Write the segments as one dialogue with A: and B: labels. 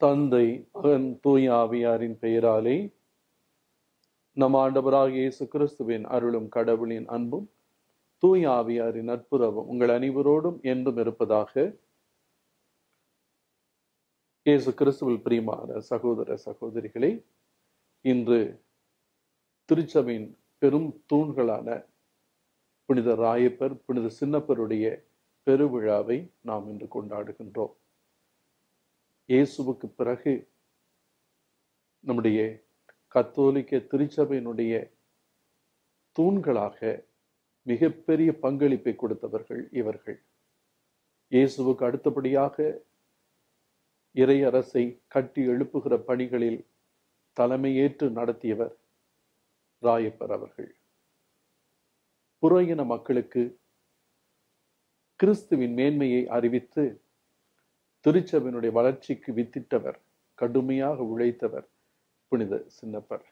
A: தந்தை மகன் தூய ஆவியாரின் பெயராலே நம் ஆண்டவராகிய இயேசு கிறிஸ்துவின் அருளும் கடவுளின் அன்பும் தூய ஆவியாரின் நட்புறவும் உங்கள் அனைவரோடும் என்றும் இருப்பதாக இயேசு கிறிஸ்துவில் பிரியமான சகோதர சகோதரிகளே இன்று திருச்சபையின் பெரும் தூண்களான புனித ராயப்பர் புனித சின்னப்பருடைய பெருவிழாவை நாம் இன்று கொண்டாடுகின்றோம் இயேசுவுக்கு பிறகு நம்முடைய கத்தோலிக்க திருச்சபையினுடைய தூண்களாக மிகப்பெரிய பங்களிப்பை கொடுத்தவர்கள் இவர்கள் இயேசுவுக்கு அடுத்தபடியாக இறை அரசை கட்டி எழுப்புகிற பணிகளில் தலைமையேற்று நடத்தியவர் ராயப்பர் அவர்கள் புறையின மக்களுக்கு கிறிஸ்துவின் மேன்மையை அறிவித்து திருச்சபையினுடைய வளர்ச்சிக்கு வித்திட்டவர் கடுமையாக உழைத்தவர் புனித சின்னப்பர்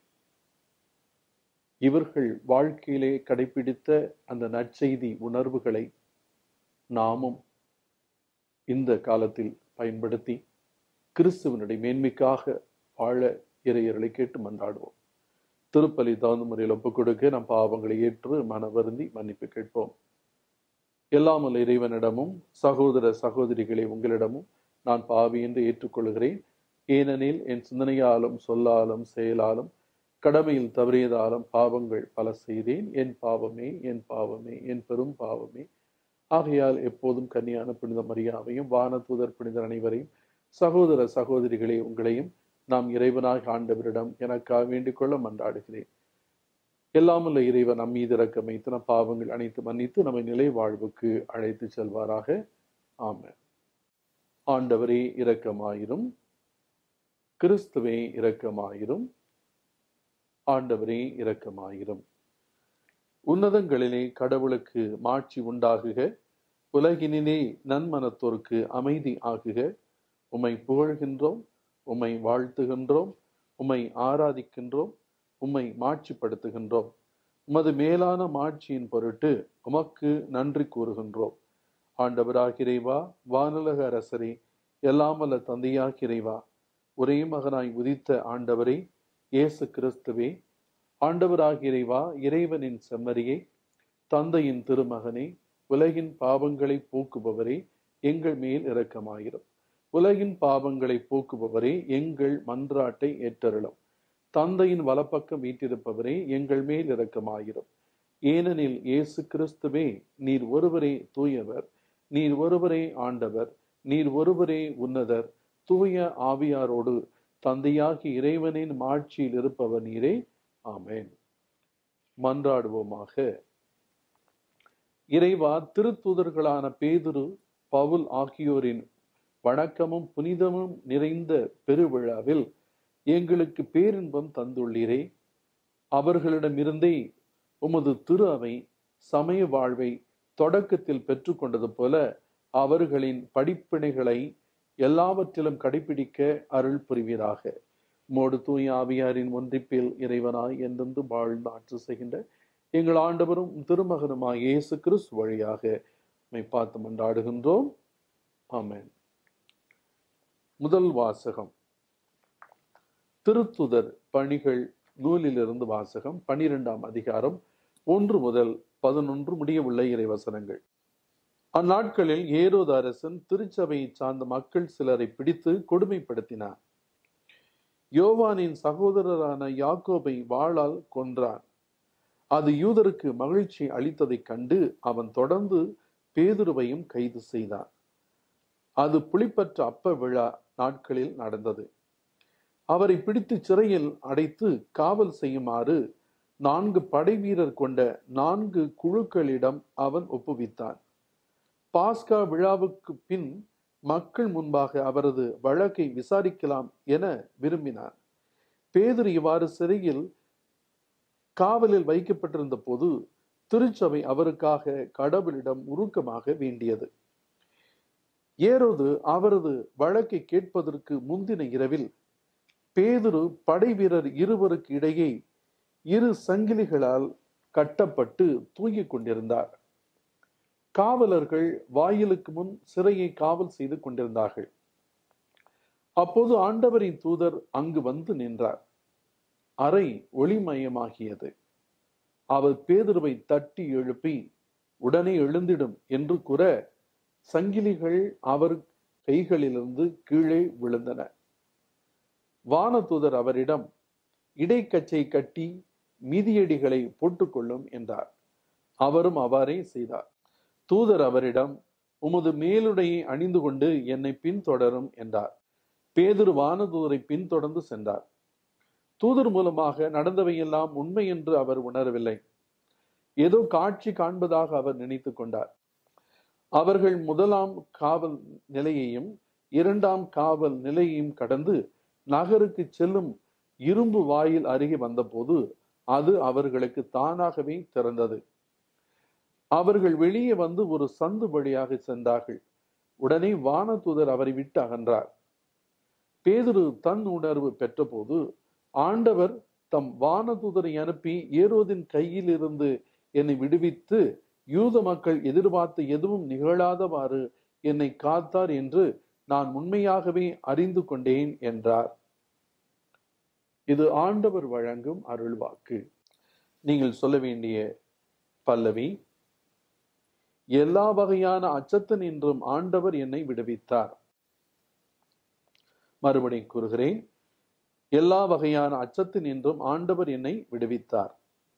A: இவர்கள் வாழ்க்கையிலே கடைபிடித்த அந்த நற்செய்தி உணர்வுகளை நாமும் இந்த காலத்தில் பயன்படுத்தி கிறிஸ்துவனுடைய மேன்மைக்காக வாழ இறையர்களை கேட்டு மன்றாடுவோம் திருப்பலி தகுந்த முறையில் ஒப்புக் கொடுக்க நம் பாவங்களை ஏற்று மன வருந்தி மன்னிப்பு கேட்போம் எல்லாமல் இறைவனிடமும் சகோதர சகோதரிகளை உங்களிடமும் நான் பாவி என்று ஏற்றுக்கொள்கிறேன் ஏனெனில் என் சிந்தனையாலும் சொல்லாலும் செயலாலும் கடமையில் தவறியதாலும் பாவங்கள் பல செய்தேன் என் பாவமே என் பாவமே என் பெரும் பாவமே ஆகையால் எப்போதும் கன்னியான புனித மரியாவையும் வானதூதர் புனிதர் அனைவரையும் சகோதர சகோதரிகளே உங்களையும் நாம் இறைவனாக ஆண்டவரிடம் எனக்காக வேண்டிக் கொள்ள மன்றாடுகிறேன் எல்லாமுள்ள இறைவன் நம் மீது இறக்கம் வைத்து நம் பாவங்கள் அனைத்து மன்னித்து நம்மை நிலை வாழ்வுக்கு அழைத்து செல்வாராக ஆமென் ஆண்டவரே இரக்கமாயிரும் கிறிஸ்துவே இரக்கமாயிரும் ஆண்டவரே இரக்கமாயிரும் உன்னதங்களிலே கடவுளுக்கு மாட்சி உண்டாகுக உலகினிலே நன்மனத்தோருக்கு அமைதி ஆகுக உம்மை புகழ்கின்றோம் உம்மை வாழ்த்துகின்றோம் உம்மை ஆராதிக்கின்றோம் உம்மை மாட்சிப்படுத்துகின்றோம் உமது மேலான மாட்சியின் பொருட்டு உமக்கு நன்றி கூறுகின்றோம் ஆண்டவராகிறைவா வானுலக அரசரே எல்லாமல்ல தந்தையாகிறைவா ஒரே மகனாய் உதித்த ஆண்டவரே இயேசு கிறிஸ்துவே ஆண்டவராகிறைவா இறைவனின் செம்மறியே தந்தையின் திருமகனே உலகின் பாவங்களை போக்குபவரே எங்கள் மேல் இரக்கமாயிரும் உலகின் பாவங்களை போக்குபவரே எங்கள் மன்றாட்டை ஏற்றருளும் தந்தையின் வலப்பக்கம் வீட்டிருப்பவரே எங்கள் மேல் இரக்கமாயிரும் ஏனெனில் இயேசு கிறிஸ்துவே நீர் ஒருவரே தூயவர் நீர் ஒருவரே ஆண்டவர் நீர் ஒருவரே உன்னதர் தூய ஆவியாரோடு தந்தையாகி இறைவனின் மாட்சியில் இருப்பவர் நீரே ஆமேன் மன்றாடுவோமாக இறைவா திருத்தூதர்களான பேதுரு பவுல் ஆகியோரின் வணக்கமும் புனிதமும் நிறைந்த பெருவிழாவில் எங்களுக்கு பேரின்பம் தந்துள்ளீரே அவர்களிடமிருந்தே உமது திரு அவை சமய வாழ்வை தொடக்கத்தில் பெற்றுக்கொண்டது போல அவர்களின் படிப்பினைகளை எல்லாவற்றிலும் கடைபிடிக்க அருள் புரிவீராக மோடு தூய ஆவியாரின் ஒன்றிப்பில் இறைவனாய் என்றென்று வாழ்ந்து ஆட்சி செய்கின்ற எங்கள் ஆண்டவரும் திருமகனுமாய் இயேசு கிறிஸ்து வழியாக மை பார்த்து மன்றாடுகின்றோம் ஆமேன் முதல் வாசகம் திருத்துதர் பணிகள் நூலிலிருந்து வாசகம் பனிரெண்டாம் அதிகாரம் ஒன்று முதல் பதினொன்று முடிய உள்ள இறைவசனங்கள் அந்நாட்களில் ஏரோது அரசன் திருச்சபையை சார்ந்த மக்கள் சிலரை பிடித்து கொடுமைப்படுத்தினார் யோவானின் சகோதரரான யாக்கோபை வாளால் கொன்றான் அது யூதருக்கு மகிழ்ச்சி அளித்ததைக் கண்டு அவன் தொடர்ந்து பேதுருவையும் கைது செய்தான் அது புளிப்பற்ற அப்ப விழா நாட்களில் நடந்தது அவரை பிடித்து சிறையில் அடைத்து காவல் செய்யுமாறு நான்கு படை வீரர் கொண்ட நான்கு குழுக்களிடம் அவன் ஒப்புவித்தான் பாஸ்கா விழாவுக்கு பின் மக்கள் முன்பாக அவரது வழக்கை விசாரிக்கலாம் என விரும்பினார் பேதர் இவ்வாறு சிறையில் காவலில் வைக்கப்பட்டிருந்த போது திருச்சபை அவருக்காக கடவுளிடம் உருக்கமாக வேண்டியது ஏரோது அவரது வழக்கை கேட்பதற்கு முந்தின இரவில் பேதுரு படை வீரர் இருவருக்கு இடையே இரு சங்கிலிகளால் கட்டப்பட்டு தூங்கிக் கொண்டிருந்தார் காவலர்கள் வாயிலுக்கு முன் சிறையை காவல் செய்து கொண்டிருந்தார்கள் அப்போது ஆண்டவரின் தூதர் அங்கு வந்து நின்றார் அறை ஒளிமயமாகியது அவர் பேதுருவை தட்டி எழுப்பி உடனே எழுந்திடும் என்று கூற சங்கிலிகள் அவர் கைகளிலிருந்து கீழே விழுந்தன வானதூதர் அவரிடம் இடைக்கச்சை கட்டி மிதியடிகளை போட்டுக்கொள்ளும் என்றார் அவரும் அவ்வாறே செய்தார் தூதர் அவரிடம் உமது மேலுடையை அணிந்து கொண்டு என்னை பின்தொடரும் என்றார் பேதுரு வானதூதரை பின்தொடர்ந்து சென்றார் தூதர் மூலமாக நடந்தவையெல்லாம் உண்மை என்று அவர் உணரவில்லை ஏதோ காட்சி காண்பதாக அவர் நினைத்து கொண்டார் அவர்கள் முதலாம் காவல் நிலையையும் இரண்டாம் காவல் நிலையையும் கடந்து நகருக்கு செல்லும் இரும்பு வாயில் அருகே வந்தபோது அது அவர்களுக்கு தானாகவே திறந்தது அவர்கள் வெளியே வந்து ஒரு சந்து வழியாக சென்றார்கள் உடனே வானதூதர் அவரை விட்டு அகன்றார் பேதுரு தன் உணர்வு பெற்றபோது ஆண்டவர் தம் வானதூதரை அனுப்பி ஏரோதின் கையில் இருந்து என்னை விடுவித்து யூத மக்கள் எதிர்பார்த்து எதுவும் நிகழாதவாறு என்னை காத்தார் என்று நான் உண்மையாகவே அறிந்து கொண்டேன் என்றார் இது ஆண்டவர் வழங்கும் அருள்வாக்கு நீங்கள் சொல்ல வேண்டிய பல்லவி எல்லா வகையான அச்சத்தின் என்றும் ஆண்டவர் என்னை விடுவித்தார் மறுபடியும் கூறுகிறேன் எல்லா வகையான அச்சத்தின் என்றும் ஆண்டவர் என்னை விடுவித்தார்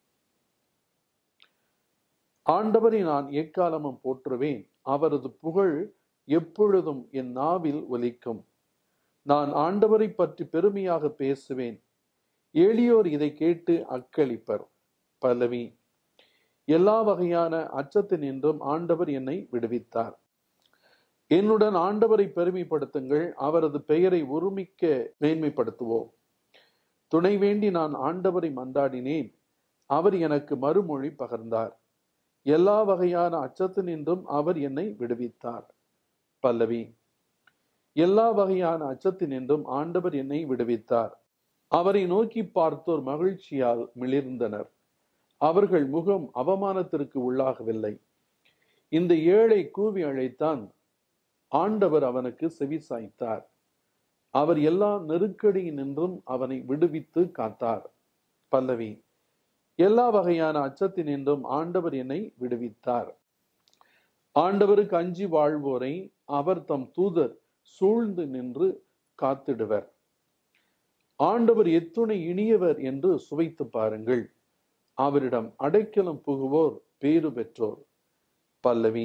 A: ஆண்டவரை நான் எக்காலமும் போற்றுவேன் அவரது புகழ் எப்பொழுதும் என் நாவில் ஒலிக்கும் நான் ஆண்டவரை பற்றி பெருமையாக பேசுவேன் எளியோர் இதை கேட்டு அக்களிப்பர் பல்லவி எல்லா வகையான அச்சத்தின் என்றும் ஆண்டவர் என்னை விடுவித்தார் என்னுடன் ஆண்டவரை பெருமைப்படுத்துங்கள் அவரது பெயரை ஒருமிக்க மேன்மைப்படுத்துவோம் துணை வேண்டி நான் ஆண்டவரை மன்றாடினேன் அவர் எனக்கு மறுமொழி பகர்ந்தார் எல்லா வகையான அச்சத்தினின்றும் அவர் என்னை விடுவித்தார் பல்லவி எல்லா வகையான அச்சத்தினின்றும் ஆண்டவர் என்னை விடுவித்தார் அவரை நோக்கி பார்த்தோர் மகிழ்ச்சியால் மிளிர்ந்தனர் அவர்கள் முகம் அவமானத்திற்கு உள்ளாகவில்லை இந்த ஏழை கூவி அழைத்தான் ஆண்டவர் அவனுக்கு செவி சாய்த்தார் அவர் எல்லா நெருக்கடியினின்றும் அவனை விடுவித்து காத்தார் பல்லவி எல்லா வகையான அச்சத்தினின்றும் ஆண்டவர் என்னை விடுவித்தார் ஆண்டவருக்கு அஞ்சி வாழ்வோரை அவர் தம் தூதர் சூழ்ந்து நின்று காத்திடுவர் ஆண்டவர் எத்துணை இனியவர் என்று சுவைத்து பாருங்கள் அவரிடம் அடைக்கலம் புகுவோர் பேறு பெற்றோர் பல்லவி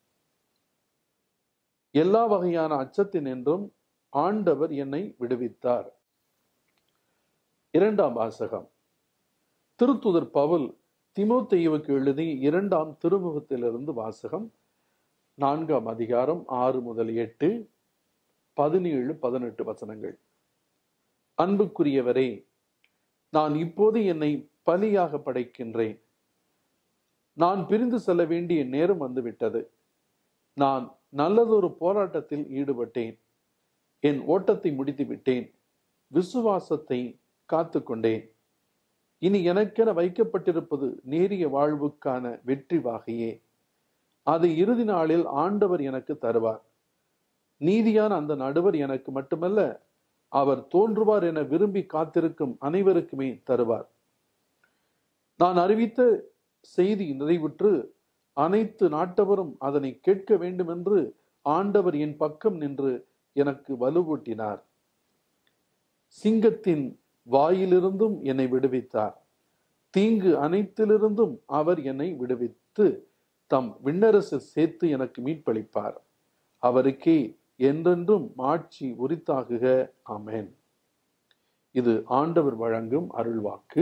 A: எல்லா வகையான அச்சத்தின் என்றும் ஆண்டவர் என்னை விடுவித்தார் இரண்டாம் வாசகம் திருத்துதர் பவுல் திமோத்தேயுவுக்கு எழுதி இரண்டாம் திருமுகத்திலிருந்து வாசகம் நான்காம் அதிகாரம் ஆறு முதல் எட்டு பதினேழு பதினெட்டு வசனங்கள் அன்புக்குரியவரே நான் இப்போது என்னை பலியாக படைக்கின்றேன் நான் பிரிந்து செல்ல வேண்டிய நேரம் வந்துவிட்டது நான் நல்லதொரு போராட்டத்தில் ஈடுபட்டேன் என் ஓட்டத்தை முடித்து விட்டேன் விசுவாசத்தை காத்து கொண்டேன் இனி எனக்கென வைக்கப்பட்டிருப்பது நேரிய வாழ்வுக்கான வெற்றி வாகையே அதை இறுதி நாளில் ஆண்டவர் எனக்கு தருவார் நீதியான அந்த நடுவர் எனக்கு மட்டுமல்ல அவர் தோன்றுவார் என விரும்பி காத்திருக்கும் அனைவருக்குமே தருவார் நான் அறிவித்த செய்தி நிறைவுற்று அனைத்து நாட்டவரும் அதனை கேட்க வேண்டும் என்று ஆண்டவர் என் பக்கம் நின்று எனக்கு வலுவூட்டினார் சிங்கத்தின் வாயிலிருந்தும் என்னை விடுவித்தார் தீங்கு அனைத்திலிருந்தும் அவர் என்னை விடுவித்து தம் விண்ணரசு சேர்த்து எனக்கு மீட்பளிப்பார் அவருக்கே என்றென்றும் ஆட்சி உரித்தாகுக ஆமென் இது ஆண்டவர் வழங்கும் அருள்வாக்கு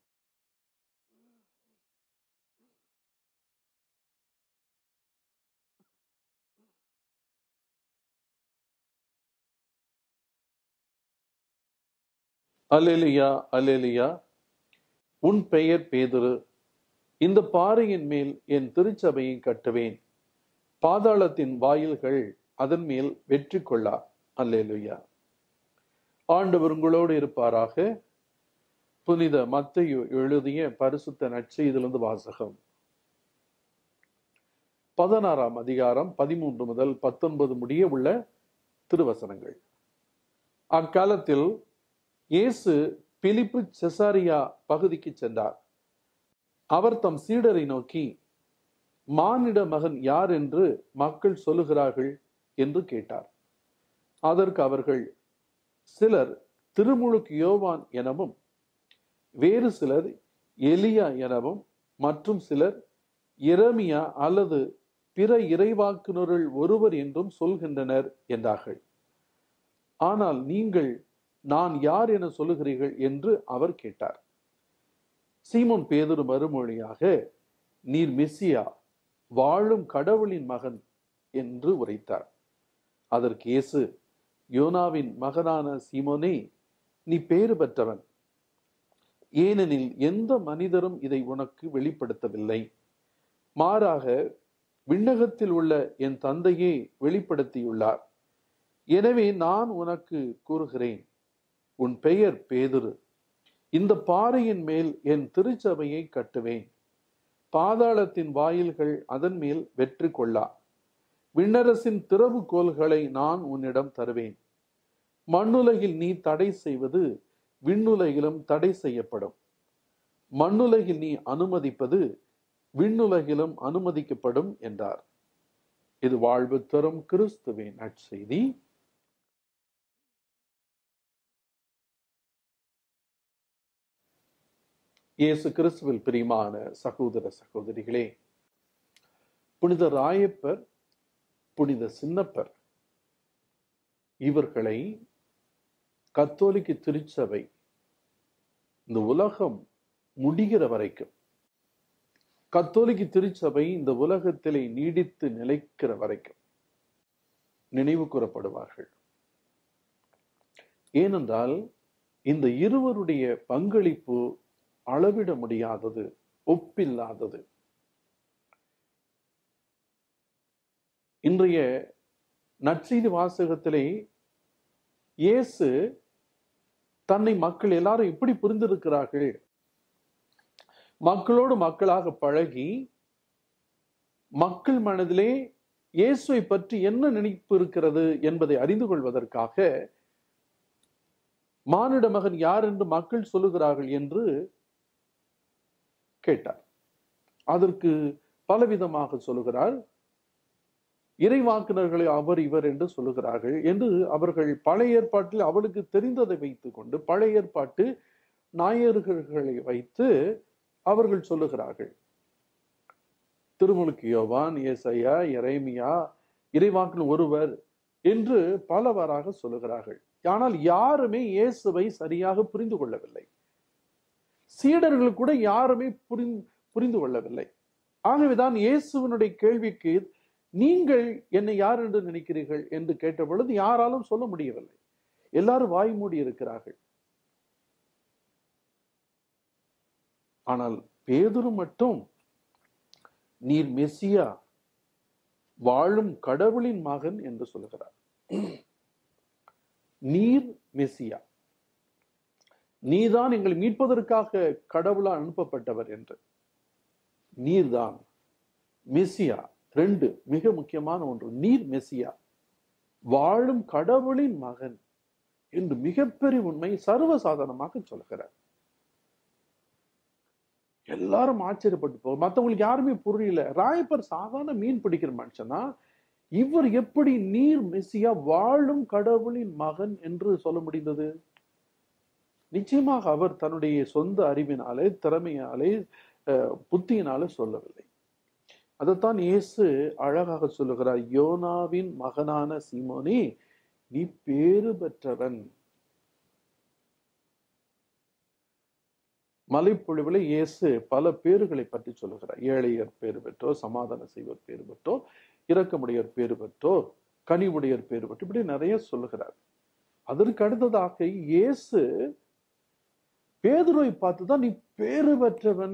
A: அல்லேலியா அல்லேலியா உன் பெயர் பேதுரு இந்த பாறையின் மேல் என் திருச்சபையை கட்டுவேன் பாதாளத்தின் வாயில்கள் அதன் மேல் வெற்றி கொள்ளா அல்லேலுயா ஆண்டவர் உங்களோடு இருப்பாராக புனித மத்தையு எழுதிய பரிசுத்த நற்செய்திலிருந்து வாசகம் பதினாறாம் அதிகாரம் பதிமூன்று முதல் பத்தொன்பது முடிய உள்ள திருவசனங்கள் அக்காலத்தில் இயேசு பிலிப்பு செசாரியா பகுதிக்கு சென்றார் அவர் தம் சீடரை நோக்கி மானிட மகன் யார் என்று மக்கள் சொல்லுகிறார்கள் என்று கேட்டார் அதற்கு அவர்கள் சிலர் திருமுழுக்கு யோவான் எனவும் வேறு சிலர் எலியா எனவும் மற்றும் சிலர் இரமியா அல்லது பிற இறைவாக்குனருள் ஒருவர் என்றும் சொல்கின்றனர் என்றார்கள் ஆனால் நீங்கள் நான் யார் என சொல்லுகிறீர்கள் என்று அவர் கேட்டார் சீமோன் பேதுரு மறுமொழியாக நீர் மெஸ்ஸியா வாழும் கடவுளின் மகன் என்று உரைத்தார் அதற்கு இயேசு யோனாவின் மகனான சீமோனே நீ பேறு பெற்றவன் ஏனெனில் எந்த மனிதரும் இதை உனக்கு வெளிப்படுத்தவில்லை மாறாக விண்ணகத்தில் உள்ள என் தந்தையே வெளிப்படுத்தியுள்ளார் எனவே நான் உனக்கு கூறுகிறேன் உன் பெயர் பேதுரு இந்த பாறையின் மேல் என் திருச்சபையை கட்டுவேன் பாதாளத்தின் வாயில்கள் அதன் மேல் வெற்றி கொள்ளா விண்ணரசின் திறவுகோல்களை நான் உன்னிடம் தருவேன் மண்ணுலகில் நீ தடை செய்வது விண்ணுலகிலும் தடை செய்யப்படும் மண்ணுலகில் நீ அனுமதிப்பது விண்ணுலகிலும் அனுமதிக்கப்படும் என்றார் இது வாழ்வு தரும் கிறிஸ்துவின் நற்செய்தி இயேசு கிறிஸ்துவில் பிரியமான சகோதர சகோதரிகளே புனித ராயப்பர் புனித சின்னப்பர் இவர்களை கத்தோலிக்க திருச்சபை இந்த உலகம் முடிகிற வரைக்கும் கத்தோலிக்க திருச்சபை இந்த உலகத்திலே நீடித்து நிலைக்கிற வரைக்கும் நினைவு கூறப்படுவார்கள் ஏனென்றால் இந்த இருவருடைய பங்களிப்பு அளவிட முடியாதது ஒப்பில்லாதது இன்றைய நற்செய்தி வாசகத்திலே இயேசு தன்னை மக்கள் எல்லாரும் எப்படி புரிந்திருக்கிறார்கள் மக்களோடு மக்களாக பழகி மக்கள் மனதிலே இயேசுவை பற்றி என்ன நினைப்பு இருக்கிறது என்பதை அறிந்து கொள்வதற்காக மானிட மகன் யார் என்று மக்கள் சொல்லுகிறார்கள் என்று கேட்டார் அதற்கு பலவிதமாக சொல்லுகிறார் இறைவாக்கினர்களை அவர் இவர் என்று சொல்லுகிறார்கள் என்று அவர்கள் பழைய ஏற்பாட்டில் அவளுக்கு தெரிந்ததை வைத்துக் கொண்டு பழைய ஏற்பாட்டு நாயர்களை வைத்து அவர்கள் சொல்லுகிறார்கள் திருமுழுக்கு யோவான் ஏசையா எரேமியா இறைவாக்கின் ஒருவர் என்று பலவாறாக சொல்லுகிறார்கள் ஆனால் யாருமே இயேசுவை சரியாக புரிந்து கொள்ளவில்லை சீடர்கள் கூட யாருமே புரிந்து புரிந்து கொள்ளவில்லை ஆகவேதான் இயேசுவனுடைய கேள்விக்கு நீங்கள் என்னை யார் என்று நினைக்கிறீர்கள் என்று கேட்ட பொழுது யாராலும் சொல்ல முடியவில்லை எல்லாரும் வாய் மூடி இருக்கிறார்கள் ஆனால் பேதுரு மட்டும் நீர் மெஸ்ஸியா வாழும் கடவுளின் மகன் என்று சொல்லுகிறார் நீர் மெஸ்ஸியா நீதான் எங்களை மீட்பதற்காக கடவுளால் அனுப்பப்பட்டவர் என்று நீர்தான் மெஸ்ஸியா ரெண்டு மிக முக்கியமான ஒன்று நீர் மெஸ்ஸியா வாழும் கடவுளின் மகன் என்று மிகப்பெரிய உண்மை சர்வசாதாரணமாக சொல்கிறார் எல்லாரும் ஆச்சரியப்பட்டு போகும் மற்றவங்களுக்கு யாருமே புரியல ராயப்பர் சாதாரண மீன் பிடிக்கிற மனுஷனா இவர் எப்படி நீர் மெஸ்ஸியா வாழும் கடவுளின் மகன் என்று சொல்ல முடிந்தது நிச்சயமாக அவர் தன்னுடைய சொந்த அறிவினாலே திறமையாலே புத்தியினாலே சொல்லவில்லை அதைத்தான் இயேசு அழகாக சொல்லுகிறார் யோனாவின் மகனான சீமோனே நீ பேறு பெற்றவன் மலைப்பொழிவில் இயேசு பல பேர்களை பற்றி சொல்லுகிறார் ஏழையர் பேறு பெற்றோர் சமாதான செய்வோர் பேறு பெற்றோர் இரக்கமுடையர் பேறு பெற்றோர் கனிவுடையர் பேறு பெற்றோர் இப்படி நிறைய சொல்லுகிறார் அதற்கு அடுத்ததாக இயேசு பேதுருவை பார்த்துதான் நீ பேறு பெற்றவன்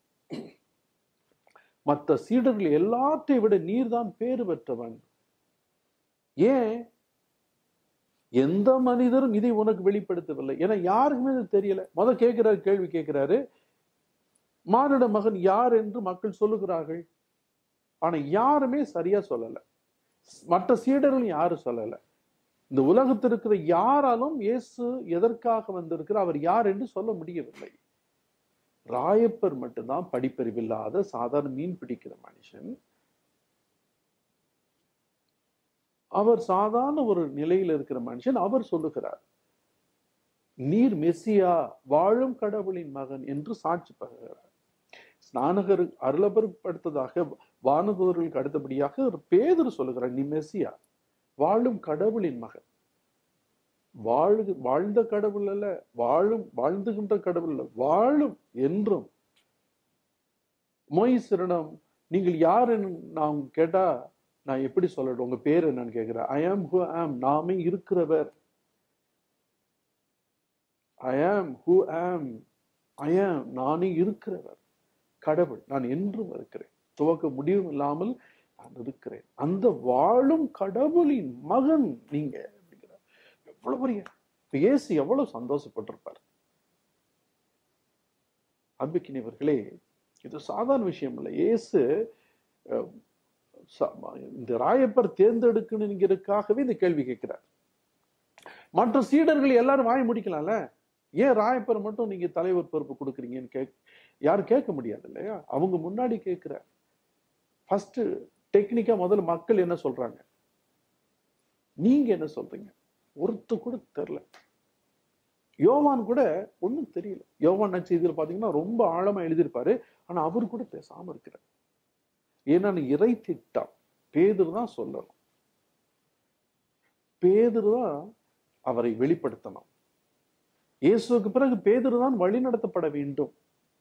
A: மற்ற சீடர்கள் எல்லாத்தையும் விட நீர்தான் பேறு பெற்றவன் ஏன் எந்த மனிதரும் இதை உனக்கு வெளிப்படுத்தவில்லை ஏன்னா யாருக்குமே இது தெரியல முத கேட்கிறாரு கேள்வி கேட்கிறாரு மானிட மகன் யார் என்று மக்கள் சொல்லுகிறார்கள் ஆனா யாருமே சரியா சொல்லல மற்ற சீடர்களும் யாரும் சொல்லல இந்த உலகத்தில் இருக்கிற யாராலும் இயேசு எதற்காக வந்திருக்கிறார் அவர் யார் என்று சொல்ல முடியவில்லை ராயப்பர் மட்டும்தான் படிப்பறிவில்லாத சாதாரண மீன் பிடிக்கிற மனுஷன் அவர் சாதாரண ஒரு நிலையில் இருக்கிற மனுஷன் அவர் சொல்லுகிறார் நீர் மெஸ்ஸியா வாழும் கடவுளின் மகன் என்று சாட்சி பகர்கிறார் ஸ்நானகர் அருளபடுத்ததாக வானதூர்களுக்கு அடுத்தபடியாக ஒரு பேதர் சொல்லுகிறார் நீ மெஸ்ஸியா வாழும் கடவுளின் மகன் வாழ்கு வாழ்ந்த கடவுள் அல்ல வாழும் வாழ்ந்துகின்ற கடவுள் அல்ல வாழும் என்றும் மொய்சரிடம் நீங்கள் யார் நான் கேட்டா நான் எப்படி சொல்லட்டும் உங்க பேர் என்னன்னு கேட்கிறேன் ஐ ஆம் ஹூ ஆம் நாமே இருக்கிறவர் ஐ ஆம் ஹூ ஆம் ஐ ஆம் நானே இருக்கிறவர் கடவுள் நான் என்றும் இருக்கிறேன் துவக்க முடிவும் இல்லாமல் நான் இருக்கிறேன் அந்த வாழும் கடவுளின் மகன் நீங்க அப்படிங்கிறார் எவ்வளவு பெரிய இப்ப இயேசு எவ்வளவு சந்தோஷப்பட்டிருப்பார் அன்பிக்கினவர்களே இது சாதாரண விஷயம் இல்லை இயேசு அஹ், ச- இந்த ராயப்பர் தேர்ந்தெடுக்கணுங்கிறதுக்காகவே இந்த கேள்வி கேட்கிறார் மற்ற சீடர்கள் எல்லாரும் வாய் முடிக்கலாம்ல ஏன் ராயப்பர் மட்டும் நீங்க தலைவர் பொறுப்பு கொடுக்குறீங்கன்னு கேக் யாரும் கேட்க முடியாது இல்லையா அவங்க முன்னாடி கேட்கிற ஃபர்ஸ்ட் டெக்னிக்கா முதல்ல மக்கள் என்ன சொல்றாங்க நீங்க என்ன சொல்றீங்க ஒருத்த கூட தெரியல யோவான் கூட ஒண்ணும் தெரியல யோவான் நச்செய்தியில் பாத்தீங்கன்னா ரொம்ப ஆழமா எழுதியிருப்பாரு ஆனா அவர் கூட பேசாம இருக்கிறார் ஏன்னா இறை திட்டம் பேதர் தான் சொல்லணும் பேதர் தான் அவரை வெளிப்படுத்தணும் இயேசுவுக்கு பிறகு பேதர் தான் வழி நடத்தப்பட வேண்டும்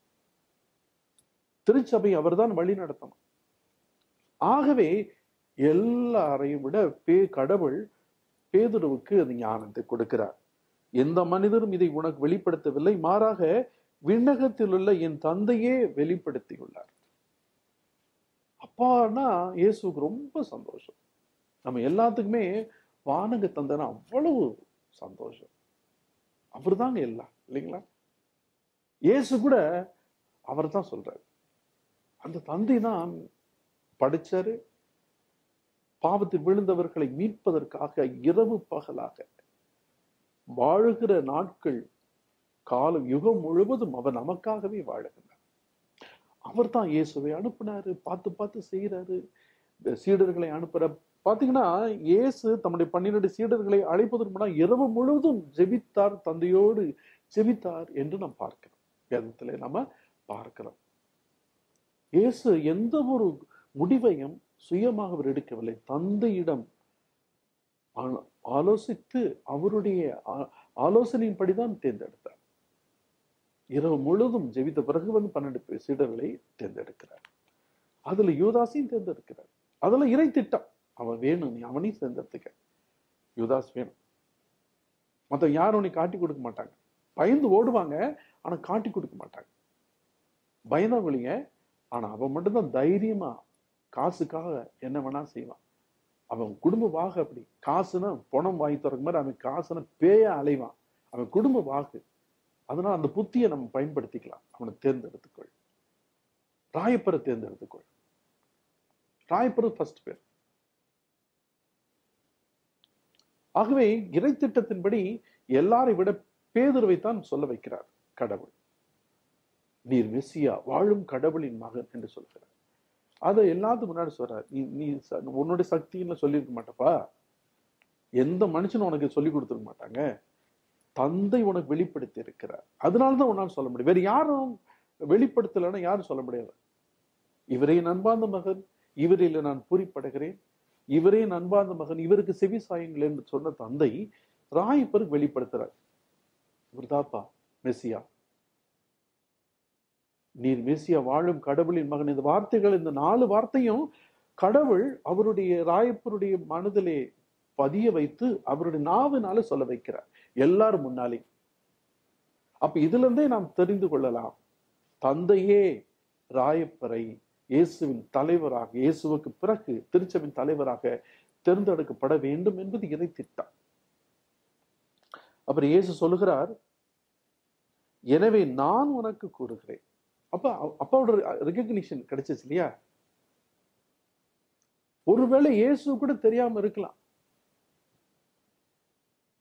A: திருச்சபை அவர்தான் வழி நடத்தணும் ஆகவே எல்லாரையும் விட பே கடவுள் பேதுருவுக்கு அந்த ஞானத்தை கொடுக்கிறார் எந்த மனிதரும் இதை உனக்கு வெளிப்படுத்தவில்லை மாறாக விண்ணகத்தில் உள்ள என் தந்தையே வெளிப்படுத்தியுள்ளார் அப்பான்னா இயேசுவுக்கு ரொம்ப சந்தோஷம் நம்ம எல்லாத்துக்குமே வானக தந்தைனா அவ்வளவு சந்தோஷம் அவர்தாங்க எல்லாம் இல்லைங்களா இயேசு கூட அவர் தான் சொல்றாரு அந்த தந்தை தான் படிச்சாரு பாவத்தில் விழுந்தவர்களை மீட்பதற்காக இரவு பகலாக வாழுகிற நாட்கள் காலம் யுகம் முழுவதும் அவர் நமக்காகவே வாழுகிறார் அவர் தான் இயேசுவை அனுப்புனாரு பார்த்து பார்த்து செய்யறாரு இந்த சீடர்களை அனுப்புற பாத்தீங்கன்னா இயேசு தம்முடைய பன்னிரண்டு சீடர்களை அழைப்பதற்கு முன்னால் இரவு முழுவதும் ஜெபித்தார் தந்தையோடு ஜெபித்தார் என்று நாம் பார்க்கிறோம் வேதத்திலே நாம பார்க்கிறோம் இயேசு எந்த ஒரு முடிவையும் சுயமாக அவர் எடுக்கவில்லை தந்தையிடம் ஆ- ஆலோசித்து அவருடைய ஆ- ஆலோசனையின்படிதான் தேர்ந்தெடுத்தார் இரவு முழுதும் ஜெபித்த பிறகு வந்து பன்னெண்டு பேர் சீடர்களை தேர்ந்தெடுக்கிறார் அதுல யூதாசையும் தேர்ந்தெடுக்கிறார் அதுல இறை திட்டம் அவன் வேணும் நீ அவனையும் தேர்ந்தெடுத்துக்க யூதாஸ் வேணும் மத்த யாரும் உன்னை காட்டி கொடுக்க மாட்டாங்க பயந்து ஓடுவாங்க ஆனா காட்டி கொடுக்க மாட்டாங்க பயந்தவளிங்க ஆனா அவன் மட்டும்தான் தைரியமா காசுக்காக என்ன வேணா செய்வான் அவன் குடும்ப வாகு அப்படி காசுனா பணம் வாங்கி தரக்கு மாதிரி அவன் காசுனா பேய அலைவான் அவன் குடும்ப வாகு அதனால அந்த புத்தியை நம்ம பயன்படுத்திக்கலாம் அவனை தேர்ந்தெடுத்துக்கொள் ராயப்பரை தேர்ந்தெடுத்துக்கொள் ராயப்பர் ஃபர்ஸ்ட் பேர் ஆகவே இறை திட்டத்தின்படி எல்லாரை விட பேதுருவைத்தான் சொல்ல வைக்கிறார் கடவுள் நீர் மெஸ்ஸியா வாழும் கடவுளின் மகன் என்று சொல்கிறார் அதை எல்லாத்துக்கும் முன்னாடி சொல்றார் நீ நீ ச- உன்னுடைய சக்தின்னு சொல்லியிருக்க மாட்டப்பா எந்த மனுஷனும் உனக்கு சொல்லி கொடுத்துருக்க மாட்டாங்க தந்தை உனக்கு வெளிப்படுத்தி இருக்கிறார் அதனாலதான் உன்னால் சொல்ல முடியும் வேற யாரும் வெளிப்படுத்தலைன்னா யாரும் சொல்ல முடியாது இவரே என் அன்பார்ந்த மகன் இவரில் நான் பூரிப்படைகிறேன் இவரே என் அன்பார்ந்த மகன் இவருக்கு செவி சாயுங்கள் என்று சொன்ன தந்தை ராயப்பருக்கு வெளிப்படுத்துறார் இவர்தாப்பா மெஸ்ஸியா நீர் மெஸ்ஸியா வாழும் கடவுளின் மகன் இந்த வார்த்தைகள் இந்த நாலு வார்த்தையும் கடவுள் அவருடைய ராயப்பருடைய மனதிலே பதிய வைத்து அவருடைய நாவினால சொல்ல வைக்கிறார் எல்லாரும் முன்னாலே அப்ப இதுல இருந்தே நாம் தெரிந்து கொள்ளலாம் தந்தையே ராயப்பரை இயேசுவின் தலைவராக இயேசுவுக்கு பிறகு திருச்சபின் தலைவராக தேர்ந்தெடுக்கப்பட வேண்டும் என்பது இறை திட்டம் அப்புறம் இயேசு சொல்லுகிறார் எனவே நான் உனக்கு கூறுகிறேன் அப்ப அவ- அப்பாவோட ரெகக்னிஷன் கிடைச்சிச்சு இல்லையா ஒருவேளை இயேசு கூட தெரியாம இருக்கலாம்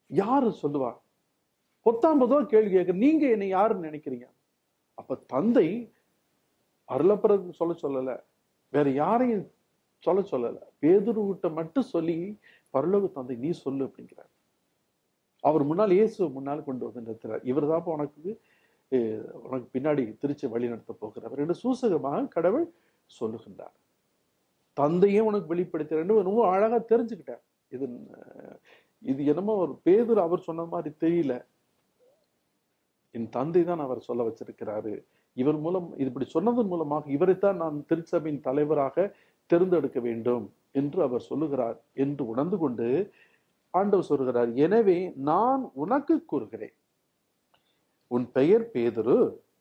A: யாரு சொல்லுவா பொத்தாம்பதோ கேள்வி கேட்க நீங்க என்னை யாருன்னு நினைக்கிறீங்க அப்ப தந்தை அருளப்பிறகு சொல்ல சொல்லல வேற யாரையும் சொல்ல சொல்லல பேதுருவிட்ட மட்டும் சொல்லி பரலோக தந்தை நீ சொல்லு அப்படிங்கிறார் அவர் முன்னால் இயேசு முன்னால் கொண்டு வந்து நிறுத்துறார் இவர் தான் உனக்கு அஹ், உனக்கு பின்னாடி திருச்சி வழி நடத்த போகிறவர் என்று சூசகமாக கடவுள் சொல்லுகின்றார் தந்தையும் உனக்கு வெளிப்படுத்துறேன்னு ரொம்ப அழகா தெரிஞ்சுக்கிட்டார் இது அஹ், இது என்னமோ ஒரு பேதுரு அவர் சொன்ன மாதிரி தெரியல என் தந்தை தான் அவர் சொல்ல வச்சிருக்கிறாரு இவர் மூலம் இது இப்படி சொன்னதன் மூலமாக இவரைத்தான் நான் திருச்சபையின் தலைவராக தேர்ந்தெடுக்க வேண்டும் என்று அவர் சொல்லுகிறார் என்று உணர்ந்து கொண்டு ஆண்டவர் சொல்கிறார் எனவே நான் உனக்கு கூறுகிறேன் உன் பெயர் பேதுரு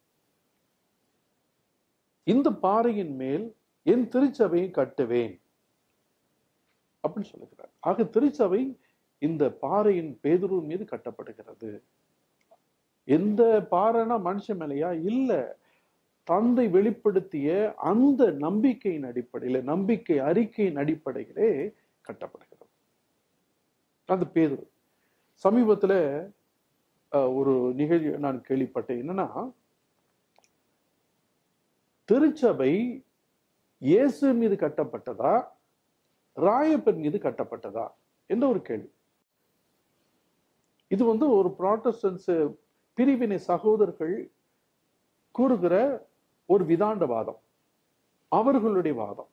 A: இந்த பாறையின் மேல் என் திருச்சபையை கட்டுவேன் அப்படின்னு சொல்லுகிறார் ஆக திருச்சபை இந்த பாறையின் பேதுரு மீது கட்டப்படுகிறது எந்த பாறைனா மனுஷன் மேலையா இல்ல தந்தை வெளிப்படுத்திய அந்த நம்பிக்கையின் அடிப்படையில நம்பிக்கை அறிக்கையின் அடிப்படையிலே கட்டப்படுகிறது அது பேதுரு சமீபத்துல அஹ், ஒரு நிகழ்ச்சி நான் கேள்விப்பட்டேன் என்னன்னா திருச்சபை இயேசு மீது கட்டப்பட்டதா ராயப்பன் மீது கட்டப்பட்டதா என்ற ஒரு கேள்வி இது வந்து ஒரு ப்ராட்டஸ்டன்ஸ் பிரிவினை சகோதரர்கள் கூறுகிற ஒரு விதாண்ட வாதம் அவர்களுடைய வாதம்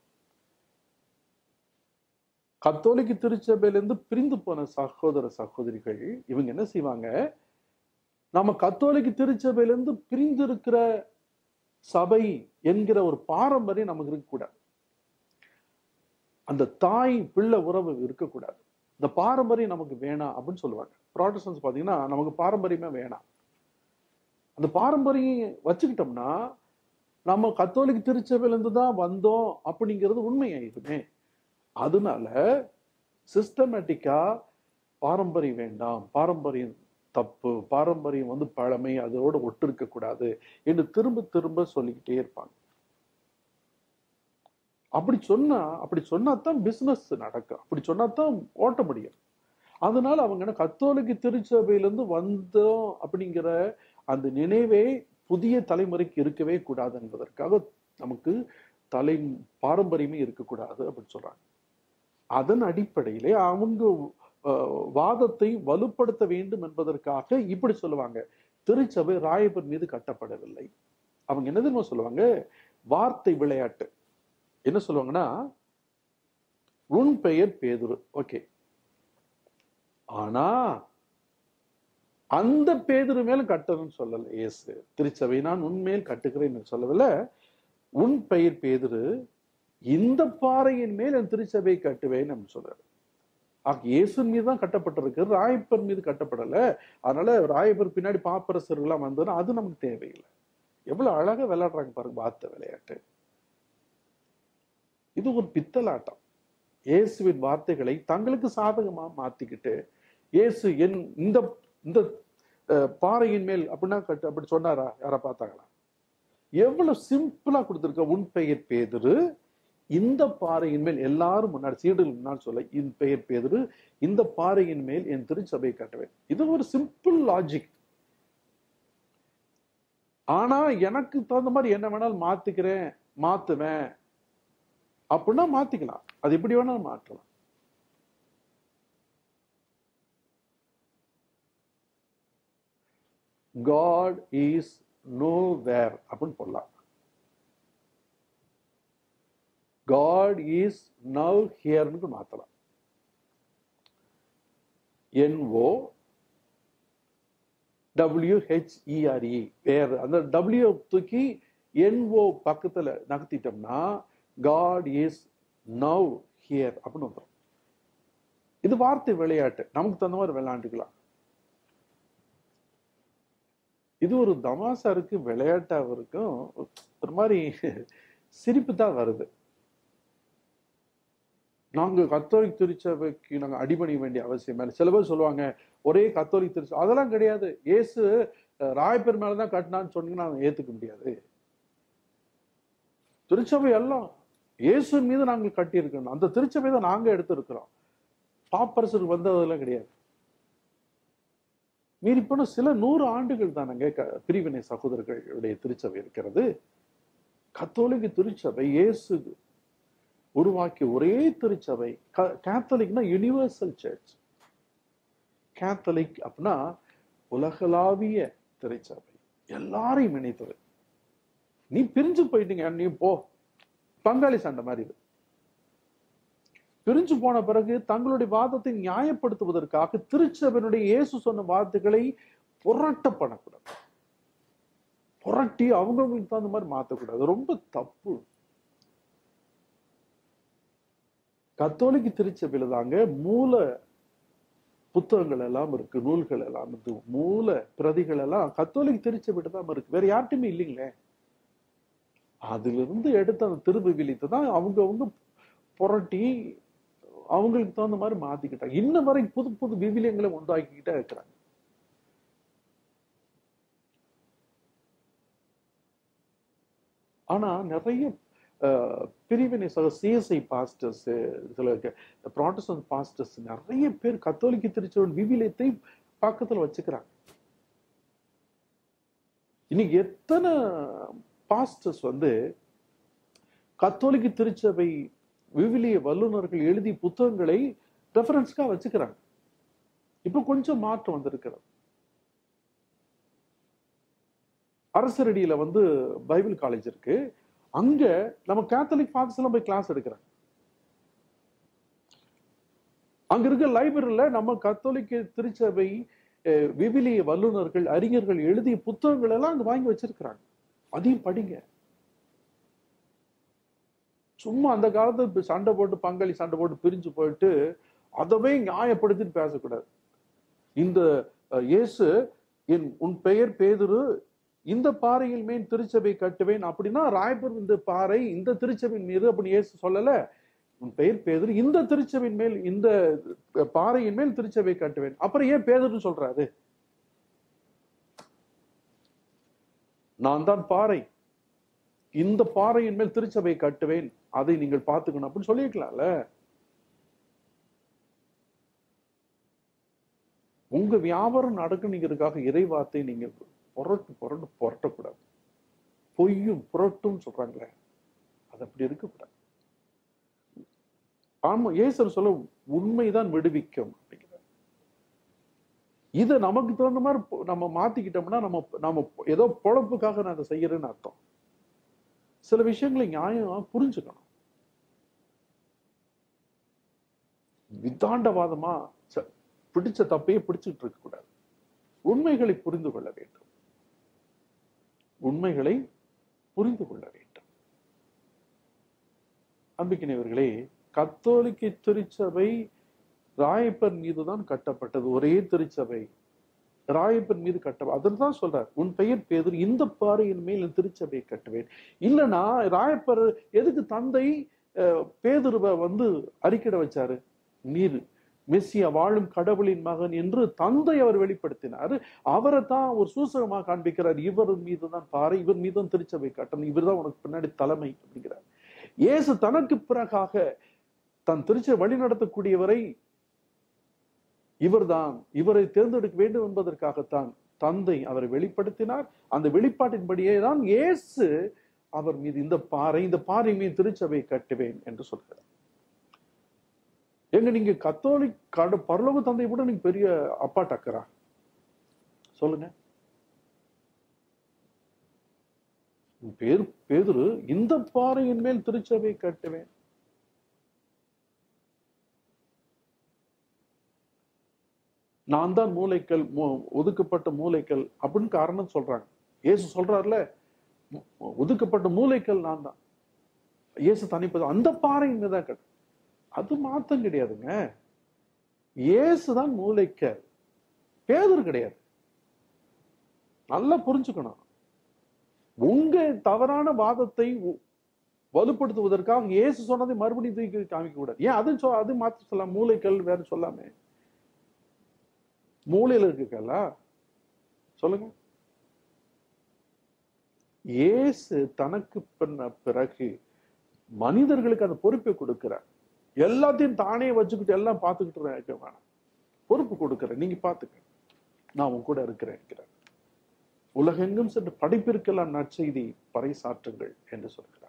A: கத்தோலிக்க திருச்சபையிலிருந்து பிரிந்து போன சகோதர சகோதரிகள் இவங்க என்ன செய்வாங்க நம்ம கத்தோலிக்க திருச்சபையிலிருந்து பிரிந்து இருக்கிற சபை என்கிற ஒரு பாரம்பரியம் நமக்கு இருக்கக்கூடாது அந்த தாய் பிள்ளை உறவு இருக்கக்கூடாது இந்த பாரம்பரியம் நமக்கு வேணாம் அப்படின்னு சொல்லுவாங்க ப்ராட்டஸ்டன்ஸ் பார்த்தீங்கன்னா நமக்கு பாரம்பரியமே வேணாம் அந்த பாரம்பரியம் வச்சுக்கிட்டோம்னா நம்ம கத்தோலிக்க திருச்சபையிலேருந்து தான் வந்தோம் அப்படிங்கிறது உண்மையாயிருமே அதனால சிஸ்டமேட்டிக்கா பாரம்பரியம் வேண்டாம் பாரம்பரியம் தப்பு பாரம்பரியம் வந்து பழமை அதோட ஒட்டு இருக்கக்கூடாது என்று திரும்ப திரும்ப சொல்லிக்கிட்டே இருப்பாங்க அப்படி சொன்னா அப்படி சொன்னாதான் பிசினஸ் நடக்கும் அப்படி சொன்னாதான் ஓட்ட முடியும் அதனால அவங்க என்ன கத்தோலிக்க திருச்சபையிலிருந்து வந்தோம் அப்படிங்கிற அந்த நினைவே புதிய தலைமுறைக்கு இருக்கவே கூடாது என்பதற்காக நமக்கு தலை பாரம்பரியமே இருக்கக்கூடாது அப்படின்னு சொல்றாங்க அதன் அடிப்படையிலே அவங்க அஹ், வாதத்தை வலுப்படுத்த வேண்டும் என்பதற்காக இப்படி சொல்லுவாங்க திருச்சபை ராயப்பர் மீது கட்டப்படவில்லை அவங்க என்ன தெரியுமா சொல்லுவாங்க வார்த்தை விளையாட்டு என்ன சொல்லுவாங்கன்னா உன் பெயர் பேதுரு ஓகே ஆனா அந்த பேதுரு மேல கட்டணும்னு சொல்லல இயேசு திருச்சபை நான் உன்மேல் கட்டுகிறேன் சொல்லவில்லை உன் பெயர் பேதுரு இந்த பாறையின் மேல் என் திருச்சபையை கட்டுவேன் அப்படின்னு சொல்றாரு ஆக இயேசுன் மீது தான் கட்டப்பட்டிருக்கு ராயப்பர் மீது கட்டப்படல அதனால ராயப்பர் பின்னாடி பாப்பரசர்கள்லாம் வந்ததுன்னா அது நமக்கு தேவையில்லை எவ்வளவு அழகா விளையாடுறாங்க பாருங்க வார்த்தை விளையாட்டு இது ஒரு பித்தலாட்டம் இயேசுவின் வார்த்தைகளை தங்களுக்கு சாதகமா மாத்திக்கிட்டு இயேசு என் இந்த இந்த அஹ், பாறையின் மேல் அப்படின்னா கட்டு அப்படி சொன்னாரா யாரா பார்த்தாங்களா எவ்வளவு சிம்பிளா கொடுத்திருக்க உன் பெயர் பேதுரு இந்த பாறையின் மேல் எல்லாரும் முன்னாடி சீடர்கள் முன்னாடி சொல்ல என் பெயர் பேதுரு இந்த பாறையின் மேல் என் திருச்சபை கட்டுவேன் இது ஒரு சிம்பிள் லாஜிக் ஆனா எனக்கு தகுந்த மாதிரி என்ன வேணாலும் மாத்திக்கிறேன் மாத்துவேன் அப்படின்னா மாத்திக்கலாம் அது எப்படி வேணாலும் மாற்றலாம் காட் இஸ் நோ வேர் அப்படின்னு போடலாம் காட் இஸ் நவ் ஹியர்னு மாத்தலாம் என்ஓ டபிள்யூஹெச்இஆர்இ வேர் அந்த டபிள்யூ தூக்கி என்ஓ பக்கத்துல நகர்த்திட்டோம்னா காட் இஸ் நவ் ஹியர் அப்படின்னு வந்துடும் இது வார்த்தை விளையாட்டு நமக்கு தகுந்த மாதிரி விளையாண்டுக்கலாம் இது ஒரு தமாசா இருக்கு விளையாட்டா இருக்கும் ஒரு மாதிரி சிரிப்பு தான் வருது நாங்க கத்தோலிக் திருச்சபைக்கு நாங்க அடிபணிய வேண்டிய அவசியம் இல்லை சில பேர் சொல்லுவாங்க ஒரே கத்தோலிக் திருச்சபை அதெல்லாம் கிடையாது இயேசு அஹ், ராயப்பர் மேலதான் கட்டினான்னு சொன்னீங்கன்னா நாங்க ஏத்துக்க முடியாது திருச்சபை எல்லாம் இயேசு மீது நாங்கள் கட்டி இருக்கணும் அந்த திருச்சபை தான் நாங்க எடுத்திருக்கிறோம் பாப்பரசருக்கு வந்ததெல்லாம் கிடையாது மீறி போன சில நூறு ஆண்டுகள் தானங்க க- பிரிவினை சகோதரர்களுடைய திருச்சபை இருக்கிறது கத்தோலிக்க திருச்சபை இயேசு உருவாக்கிய ஒரே திருச்சபை க- கேத்தலிக்னா யுனிவர்சல் சர்ச் கேத்தலிக் அப்படின்னா உலகளாவிய திருச்சபை எல்லாரையும் இணைத்தது நீ பிரிஞ்சு போயிட்டீங்க நீ போ பங்காளி சண்டை மாதிரி இது பிரிஞ்சு போன பிறகு தங்களுடைய வாதத்தை நியாயப்படுத்துவதற்காக திருச்சபையினுடைய இயேசு சொன்ன வார்த்தைகளை புரட்ட பண்ணக்கூடாது புரட்டி அவங்கவுங்களுக்கு தகுந்த மாதிரி மாத்தக்கூடாது ரொம்ப தப்பு கத்தோலிக்க திருச்சபையில தாங்க மூல புத்தகங்கள் எல்லாம் இருக்கு நூல்கள் எல்லாம் இருக்கு மூல பிரதிகள் எல்லாம் கத்தோலிக்க திருச்சபையில தான் இருக்கு வேற யார்ட்டுமே இல்லைங்களே அதுல இருந்து எடுத்த அந்த திருவிவிலியத்தை தான் அவங்க அவங்க புரட்டி அவங்களுக்கு தகுந்த மாதிரி மாத்திக்கிட்டாங்க இன்ன வரை புது புது விவிலியங்களை உண்டாக்கிக்கிட்டே இருக்கிறாங்க ஆனா நிறைய அஹ், பிரிவினை சக சிஎஸ்ஐ பாஸ்டர்ஸ் சில ப்ராட்டஸ்டன்ட் பாஸ்டர்ஸ் நிறைய பேர் கத்தோலிக்க திருச்சபை விவிலியத்தை பக்கத்துல வச்சுக்கிறாங்க இன்னைக்கு எத்தனை பாஸ்டர்ஸ் வந்து கத்தோலிக்க திருச்சபை விவிலிய வல்லுநர்கள் எழுதிய புத்தகங்களை ரெஃபரன்ஸ்க்காக வச்சுக்கிறாங்க இப்ப கொஞ்சம் மாற்றம் வந்திருக்கிறது அரசரடியில வந்து பைபிள் காலேஜ் இருக்கு அங்க நம்ம கேத்தலிக் ஃபாதர்ஸ் எல்லாம் போய் கிளாஸ் எடுக்கிறாங்க அங்க இருக்க லைப்ரரியில நம்ம கத்தோலிக்க திருச்சபை அஹ், விவிலிய வல்லுநர்கள் அறிஞர்கள் எழுதிய புத்தகங்கள் எல்லாம் அங்க வாங்கி வச்சிருக்கிறாங்க அதையும் படிங்க சும்மா அந்த காலத்துல இப்ப சண்டை போட்டு பங்காளி சண்டை போட்டு பிரிஞ்சு போயிட்டு அதவே நியாயப்படுத்திட்டு பேசக்கூடாது இந்த அஹ், இயேசு என் உன் பெயர் பேதுரு இந்த பாறையில் மேல் திருச்சபை கட்டுவேன் அப்படின்னா ராயபுரம் இந்த பாறை இந்த திருச்சபையின் மீது அப்படி இயேசு சொல்லல உன் பெயர் பேதுரு இந்த திருச்சபையின் மேல் இந்த பாறையின் மேல் திருச்சபை கட்டுவேன் அப்புறம் ஏன் பேதுருன்னு சொல்றாரு நான் தான் பாறை இந்த பாறையின் மேல் திருச்சபை கட்டுவேன் அதை நீங்கள் பார்த்துக்கணும் அப்படின்னு சொல்லியிருக்கலாம்ல உங்க வியாபாரம் நடக்கணுங்கிறதுக்காக இறைவார்த்தை நீங்க புரட்டு புரட்டு புரட்டக்கூடாது பொய்யும் புரட்டும் சொல்றாங்களே அது அப்படி இருக்கக்கூடாது ஆமா ஏசர் சொல்ல உண்மைதான் விடுவிக்கும் அப்படிங்கிறார் இதை நமக்கு தகுந்த மாதிரி பொ- நம்ம மாத்திக்கிட்டோம்னா நம்ம நம்ம ஏதோ பொழப்புக்காக நான் அதை செய்யறேன்னு அர்த்தம் சில விஷயங்களை நியாயமா புரிஞ்சுக்கணும் வித்தாண்டவாதமா ச- பிடிச்ச தப்பையே பிடிச்சிட்டு இருக்க கூடாது உண்மைகளை புரிந்து கொள்ள வேண்டும் உண்மைகளை புரிந்து கொள்ள வேண்டும் அன்பிக்கினவர்களே கத்தோலிக்க திருச்சபை ராயப்பன் மீதுதான் கட்டப்பட்டது ஒரே திருச்சபை ராயப்பன் மீது கட்ட அதில் தான் சொல்றார் உன் பெயர் பேதர் இந்த பாறையின் மேல் என் திருச்சபையை கட்டுவேன் இல்லைன்னா ராயப்பர் எதுக்கு தந்தை அஹ், பேதுருவை வந்து அறிக்கிட வச்சாரு நீர் மெஸ்ஸியா வாழும் கடவுளின் மகன் என்று தந்தை அவர் வெளிப்படுத்தினார் அவரை தான் ஒரு சூசகமாக காண்பிக்கிறார் இவர் மீது தான் பாறை இவர் மீது தான் திருச்சபை கட்டணும் இவர் தான் உனக்கு பின்னாடி தலைமை அப்படிங்கிறார் இயேசு தனக்கு பிறகாக தன் திருச்சபை வழி நடத்தக்கூடியவரை இவர்தான் இவரை தேர்ந்தெடுக்க வேண்டும் என்பதற்காகத்தான் தந்தை அவரை வெளிப்படுத்தினார் அந்த வெளிப்பாட்டின்படியே தான் இயேசு அவர் மீது இந்த பாறை இந்த பாறை மீது திருச்சபை கட்டுவேன் என்று சொல்கிறார் எங்க நீங்க கத்தோலிக் கட பரலோக தந்தை கூட நீங்க பெரிய அப்பா டக்கரா சொல்லுங்க உன் பேர் பேதுரு இந்த பாறையின் மேல் திருச்சபை கட்டுவேன் நான் தான் மூளைக்கல் மூ- ஒதுக்கப்பட்ட மூளைக்கல் அப்படின்னு காரணம் சொல்றாங்க இயேசு சொல்றாருல மு- ஒதுக்கப்பட்ட மூளைக்கல் நான் தான் இயேசு தனிப்பது அந்த பாறையின் மீது தான் கட்டு அது மாத்தம் கிடையாதுங்க இயேசு தான் மூளைக்கல் பேதர் கிடையாது நல்லா புரிஞ்சுக்கணும் உங்க தவறான வாதத்தை உ- வலுப்படுத்துவதற்காக இயேசு சொன்னதை மறுபடியும் தூக்கி காமிக்க கூடாது ஏன் அது சொ அது மாத்தி சொல்லலாம் மூளைக்கல் வேற சொல்லாமே மூளையில இருக்கு கல்லா சொல்லுங்க இயேசு தனக்கு பண்ண பிறகு மனிதர்களுக்கு அந்த பொறுப்பை கொடுக்கிறார் எல்லாத்தையும் தானே வச்சுக்கிட்டு எல்லாம் பார்த்துக்கிட்டு இருக்க வேணாம் பொறுப்பு கொடுக்கிறேன் நீங்க பார்த்துக்க நான் உன் கூட இருக்கிறேன் என்கிறார் உலகெங்கும் சென்று படிப்பிற்கெல்லாம் நற்செய்தி பறைசாற்றுங்கள் என்று சொல்கிறார்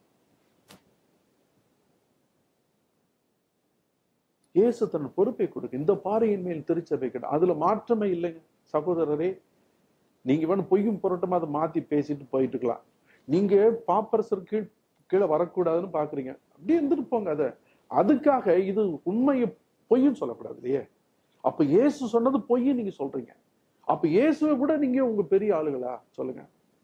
A: இயேசு தன் பொறுப்பை கொடுக்க இந்த பாறையின் மேல் திருச்சபை கிட்ட அதுல மாற்றமே இல்லைங்க சகோதரரே நீங்க வேணும் பொய்யும் புரட்டமா அதை மாத்தி பேசிட்டு போயிட்டு இருக்கலாம் நீங்க பாப்பரசர் கீழ் கீழே வரக்கூடாதுன்னு பாக்குறீங்க அப்படியே இருந்துட்டு போங்க அதை அதுக்காக இது உண்மையை பொய்யும் சொல்லக்கூடாது இல்லையே அப்ப இயேசு சொன்னது பொய்யை நீங்க சொல்றீங்க அப்ப இயேசுவை விட நீங்க உங்க பெரிய ஆளுகளா சொல்லுங்க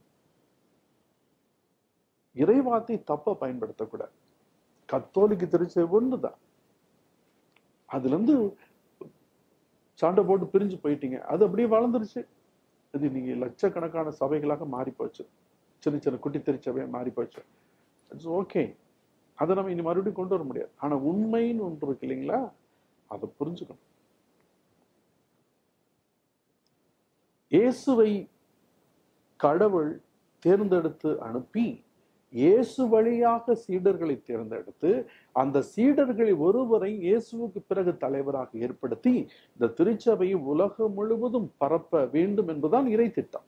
A: இறைவார்த்தை தப்பா பயன்படுத்தக்கூடாது கத்தோலிக்க திருச்சபை ஒண்ணுதான் அதுல இருந்து சண்டை போட்டு பிரிஞ்சு போயிட்டீங்க அது அப்படியே வளர்ந்துருச்சு இது நீங்க லட்சக்கணக்கான சபைகளாக மாறி போச்சு சின்ன சின்ன குட்டி திருச்சபையா மாறி போச்சு இட்ஸ் ஓகே அதை நம்ம இனி மறுபடியும் கொண்டு வர முடியாது ஆனா உண்மைன்னு ஒன்று இருக்கு இல்லைங்களா அதை புரிஞ்சுக்கணும் இயேசுவை கடவுள் தேர்ந்தெடுத்து அனுப்பி இயேசு வழியாக சீடர்களை தேர்ந்தெடுத்து அந்த சீடர்களில் ஒருவரை இயேசுவுக்கு பிறகு தலைவராக ஏற்படுத்தி இந்த திருச்சபையை உலகம் முழுவதும் பரப்ப வேண்டும் என்பதுதான் இறை திட்டம்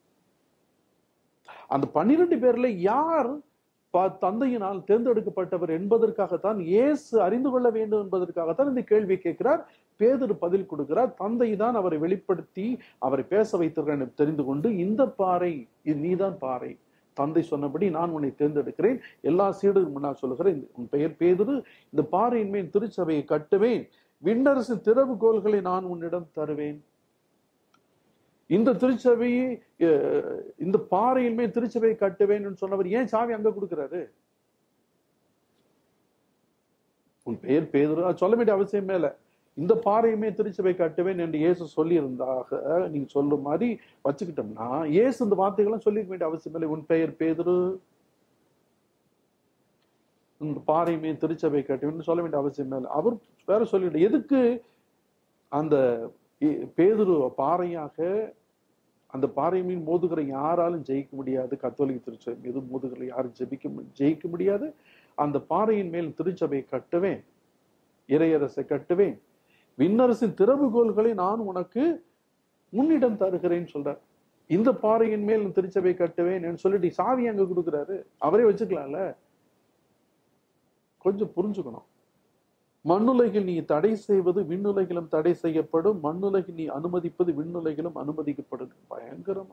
A: அந்த பன்னிரண்டு பேர்ல யார் ப- தந்தையினால் தேர்ந்தெடுக்கப்பட்டவர் என்பதற்காகத்தான் இயேசு அறிந்து கொள்ள வேண்டும் என்பதற்காகத்தான் இந்த கேள்வி கேட்கிறார் பேதுரு பதில் கொடுக்கிறார் தந்தை தான் அவரை வெளிப்படுத்தி அவரை பேச வைத்திருக்கிறார் என்று தெரிந்து கொண்டு இந்த பாறை இது நீதான் பாறை தந்தை சொன்னபடி நான் உன்னை தேர்ந்தெடுக்கிறேன் எல்லா சீடரும் முன்னால் சொல்லுகிறேன் இந்த- உன் பெயர் பேதுரு இந்த பாறையின் மேல் திருச்சபையை கட்டுவேன் விண்ணரசின் திறவுகோள்களை நான் உன்னிடம் தருவேன் இந்த திருச்சபையை அஹ், இந்த பாறையின் மேல் திருச்சபையை கட்டுவேன் என்று சொன்னவர் ஏன் சாவி அங்க கொடுக்கிறாரு உன் பெயர் பேதுரு அது சொல்ல வேண்டிய அவசியம் மேல இந்த பாறையுமே திருச்சபை கட்டுவேன் என்று இயேசு சொல்லி இருந்தாக நீங்க சொல்ற மாதிரி வச்சுக்கிட்டோம்னா இயேசு இந்த வார்த்தைகள்லாம் சொல்லிக்க வேண்டிய அவசியம் இல்லை உன் பெயர் பேதுரு இந்த பாறையுமே திருச்சபை கட்டுவேன் சொல்ல வேண்டிய அவசியம் இல்லை அவர் வேற சொல்லிட்டு எதுக்கு அந்த இ- பேதுரு பாறையாக அந்த பாறை மீன் மோதுகிற யாராலும் ஜெயிக்க முடியாது கத்தோலிக்க திருச்சபை மீது மோதுகிற யாரும் ஜெபிக்க மு- ஜெயிக்க முடியாது அந்த பாறையின் மேல் திருச்சபை கட்டுவேன் இறையரசை கட்டுவேன் விண்ணரசின் திறவுகோள்களை நான் உனக்கு முன்னிடம் தருகிறேன்னு சொல்றார் இந்த பாறையின் மேல் திருச்சபை கட்டுவேன் என்று சொல்லிட்டு சாவி அங்க கொடுக்குறாரு அவரே வச்சுக்கலாம்ல கொஞ்சம் புரிஞ்சுக்கணும் மண்ணுலகில் நீ தடை செய்வது விண்ணுலகிலும் தடை செய்யப்படும் மண்ணுலகில் நீ அனுமதிப்பது விண்ணுலகிலும் அனுமதிக்கப்படும் பயங்கரமா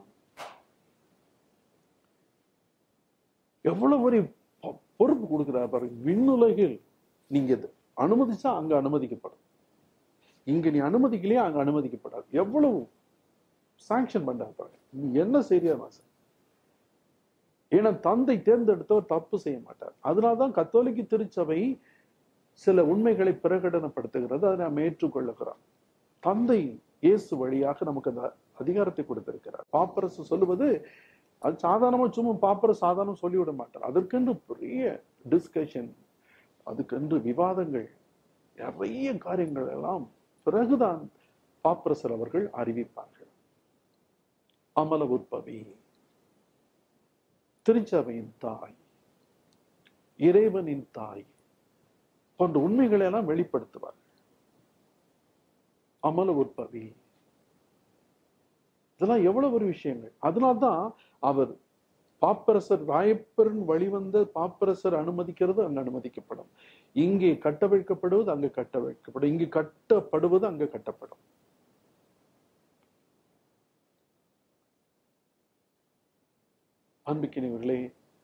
A: எவ்வளவு ஒரு பொ- பொறுப்பு கொடுக்கிறார் பாருங்க விண்ணுலகில் நீங்க இது அனுமதிச்சா அங்க அனுமதிக்கப்படும் இங்க நீ அனுமதிக்கலையா அங்க அனுமதிக்கப்படாது எவ்வளவு சாங்ஷன் பண்றாரு பாருங்க நீ என்ன சரியா மாசம் ஏன்னா தந்தை தேர்ந்தெடுத்தவர் தப்பு செய்ய மாட்டார் அதனால்தான் கத்தோலிக்க திருச்சபை சில உண்மைகளை பிரகடனப்படுத்துகிறது அதை நாம் ஏற்றுக்கொள்ளுகிறோம் தந்தை இயேசு வழியாக நமக்கு அந்த அதிகாரத்தை கொடுத்திருக்கிறார் பாப்பரசு சொல்லுவது அது சாதாரணமா சும்மா பாப்பரசு சாதாரணம் சொல்லிவிட மாட்டார் அதற்கென்று பெரிய டிஸ்கஷன் அதுக்கென்று விவாதங்கள் நிறைய காரியங்கள் எல்லாம் பிறகுதான் பாப்பரசர் அவர்கள் அறிவிப்பார்கள் அமல உற்பவி திருச்சபையின் தாய் இறைவனின் தாய் போன்ற உண்மைகளை எல்லாம் வெளிப்படுத்துவார் அமல உற்பவி இதெல்லாம் எவ்வளவு ஒரு விஷயங்கள் அதனால்தான் அவர் பாப்பரசர் ராயப்பரின் வழிவந்த பாப்பரசர் அனுமதிக்கிறது அங்க அனுமதிக்கப்படும் இங்கே கட்டவிழ்க்கப்படுவது அங்க கட்டவிழ்க்கப்படும் இங்கு கட்டப்படுவது அங்க கட்டப்படும் அன்பிக்கினவர்களே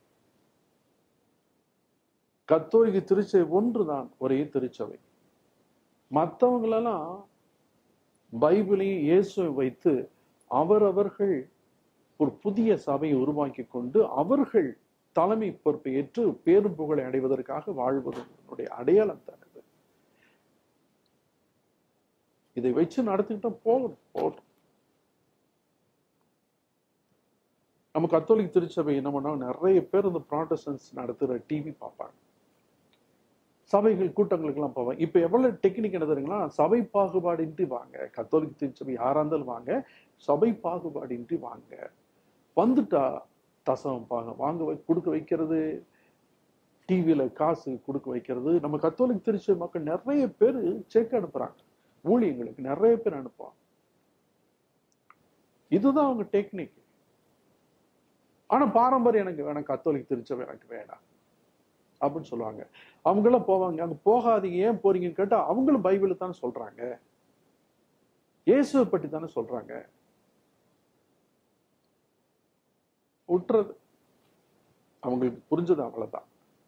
A: கத்தோலிக்க திருச்சபை ஒன்றுதான் ஒரே திருச்சபை மற்றவங்களெல்லாம் பைபிளையும் இயேசுவை வைத்து அவரவர்கள் ஒரு புதிய சபையை உருவாக்கி கொண்டு அவர்கள் தலைமை பொறுப்பை ஏற்று பேரும் புகழை அடைவதற்காக வாழ்வதனுடைய அடையாளம் தான் இது இதை வச்சு நடத்திக்கிட்டா போகணும் போகட்டும் நம்ம கத்தோலிக் திருச்சபை என்ன பண்ணா நிறைய பேர் இந்த ப்ராட்டஸ்டன்ஸ் நடத்துகிற டிவி பார்ப்பாங்க சபைகள் கூட்டங்களுக்கெல்லாம் போவாங்க இப்ப எவ்வளவு டெக்னிக் என்ன தெரியுங்களா சபை பாகுபாடின்றி வாங்க கத்தோலிக் திருச்சபை யாரா இருந்தாலும் வாங்க சபை பாகுபாடின்றி வாங்க வந்துட்டா தசம் பாங்க வாங்க வை கொடுக்க வைக்கிறது டிவியில காசு கொடுக்க வைக்கிறது நம்ம கத்தோலிக் திருச்சபை மக்கள் நிறைய பேர் செக் அனுப்புறாங்க ஊழியங்களுக்கு நிறைய பேர் அனுப்புவாங்க இதுதான் அவங்க டெக்னிக் ஆனா பாரம்பரியம் எனக்கு வேணாம் கத்தோலிக் திருச்சபை எனக்கு வேணாம் அப்படின்னு சொல்லுவாங்க அவங்களாம் போவாங்க அங்க போகாதீங்க ஏன் போறீங்கன்னு கேட்டா அவங்களும் பைபிள் தானே சொல்றாங்க இயேசுவை பற்றி தானே சொல்றாங்க விட்டுறது அவங்களுக்கு புரிஞ்சது அவ்வளவுதான்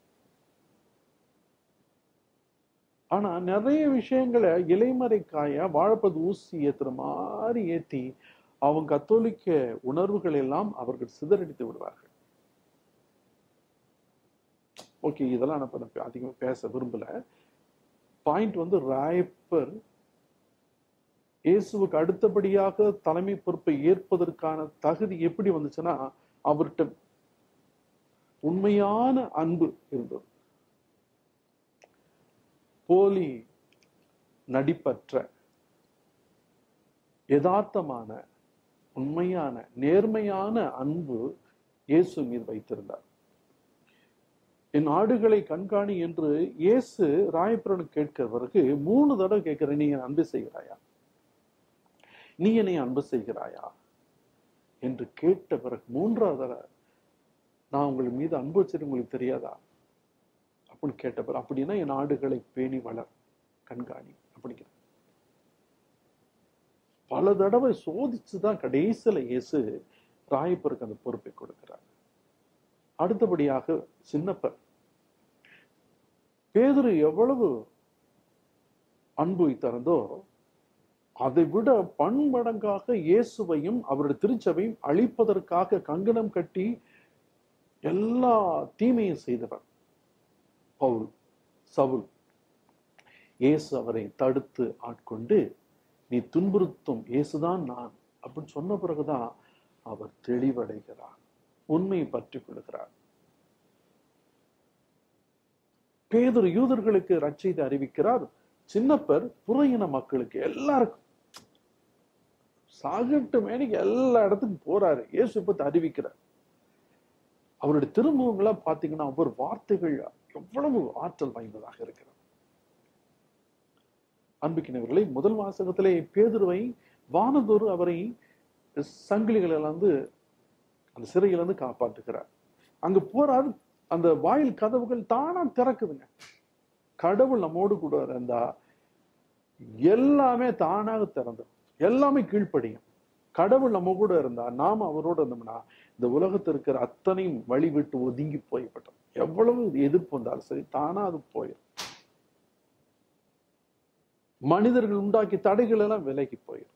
A: ஆனா நிறைய விஷயங்களை இலைமறை காய வாழைப்பது ஊசி ஏத்துற மாதிரி ஏத்தி அவங்க கத்தோலிக்க உணர்வுகள் எல்லாம் அவர்கள் சிதறடித்து விடுவார்கள் ஓகே இதெல்லாம் நான் இப்ப அதிகமா பேச விரும்பல பாயிண்ட் வந்து ராயப்பர் இயேசுவுக்கு அடுத்தபடியாக தலைமை பொறுப்பை ஏற்பதற்கான தகுதி எப்படி வந்துச்சுன்னா அவர்கிட்ட உண்மையான அன்பு இருந்தது போலி நடிப்பற்ற யதார்த்தமான உண்மையான நேர்மையான அன்பு இயேசு மீது வைத்திருந்தார் என் ஆடுகளை கண்காணி என்று இயேசு ராயப்புரன் கேட்கிற பிறகு மூணு தடவை கேட்கிற நீ என் அன்பு செய்கிறாயா நீ என்னை அன்பு செய்கிறாயா என்று கேட்ட பிறகு மூன்றாவது தடவை நான் உங்கள் மீது அன்பு வச்சிருக்க உங்களுக்கு தெரியாதா அப்படின்னு கேட்ட பிறகு அப்படின்னா என் ஆடுகளை பேணி வளர் கண்காணி அப்படிங்கிற பல தடவை சோதிச்சுதான் கடைசியில இயேசு ராயப்பருக்கு அந்த பொறுப்பை கொடுக்கிறார் அடுத்தபடியாக சின்னப்பர் பேதுரு எவ்வளவு அன்பு வைத்திருந்தோ அதை விட பன்மடங்காக இயேசுவையும் அவருடைய திருச்சபையும் அழிப்பதற்காக கங்கணம் கட்டி எல்லா தீமையும் செய்தவர் பவுல் சவுல் இயேசு அவரை தடுத்து ஆட்கொண்டு நீ துன்புறுத்தும் இயேசுதான் நான் அப்படின்னு சொன்ன பிறகுதான் அவர் தெளிவடைகிறார் உண்மையை பற்றி கொள்கிறார் பேதர் யூதர்களுக்கு ரட்சித்து அறிவிக்கிறார் சின்னப்பர் புறையின மக்களுக்கு எல்லாருக்கும் சாகட்டு மேனிக்கு எல்லா இடத்துக்கும் போறாரு இயேசு பத்தி அறிவிக்கிறார் அவருடைய திருமுகங்களா பாத்தீங்கன்னா ஒவ்வொரு வார்த்தைகள் எவ்வளவு ஆற்றல் வாய்ந்ததாக இருக்கிறது அன்பிக்கினவர்களை முதல் வாசகத்திலே பேதுருவை வானதொரு அவரை சங்கிலிகள் வந்து அந்த சிறையில இருந்து காப்பாற்றுகிறார் அங்க போறாரு அந்த வாயில் கதவுகள் தானா திறக்குதுங்க கடவுள் நம்மோடு கூட இருந்தா எல்லாமே தானாக திறந்துடும் எல்லாமே கீழ்ப்படியும் கடவுள் நம்ம கூட இருந்தா நாம அவரோட இருந்தோம்னா இந்த உலகத்தில் இருக்கிற அத்தனையும் வழி விட்டு ஒதுங்கி போய்விட்டோம் எவ்வளவு எதிர்ப்பு வந்தாலும் சரி தானா அது போயிடும் மனிதர்கள் உண்டாக்கி தடைகள் எல்லாம் விலகி போயிடும்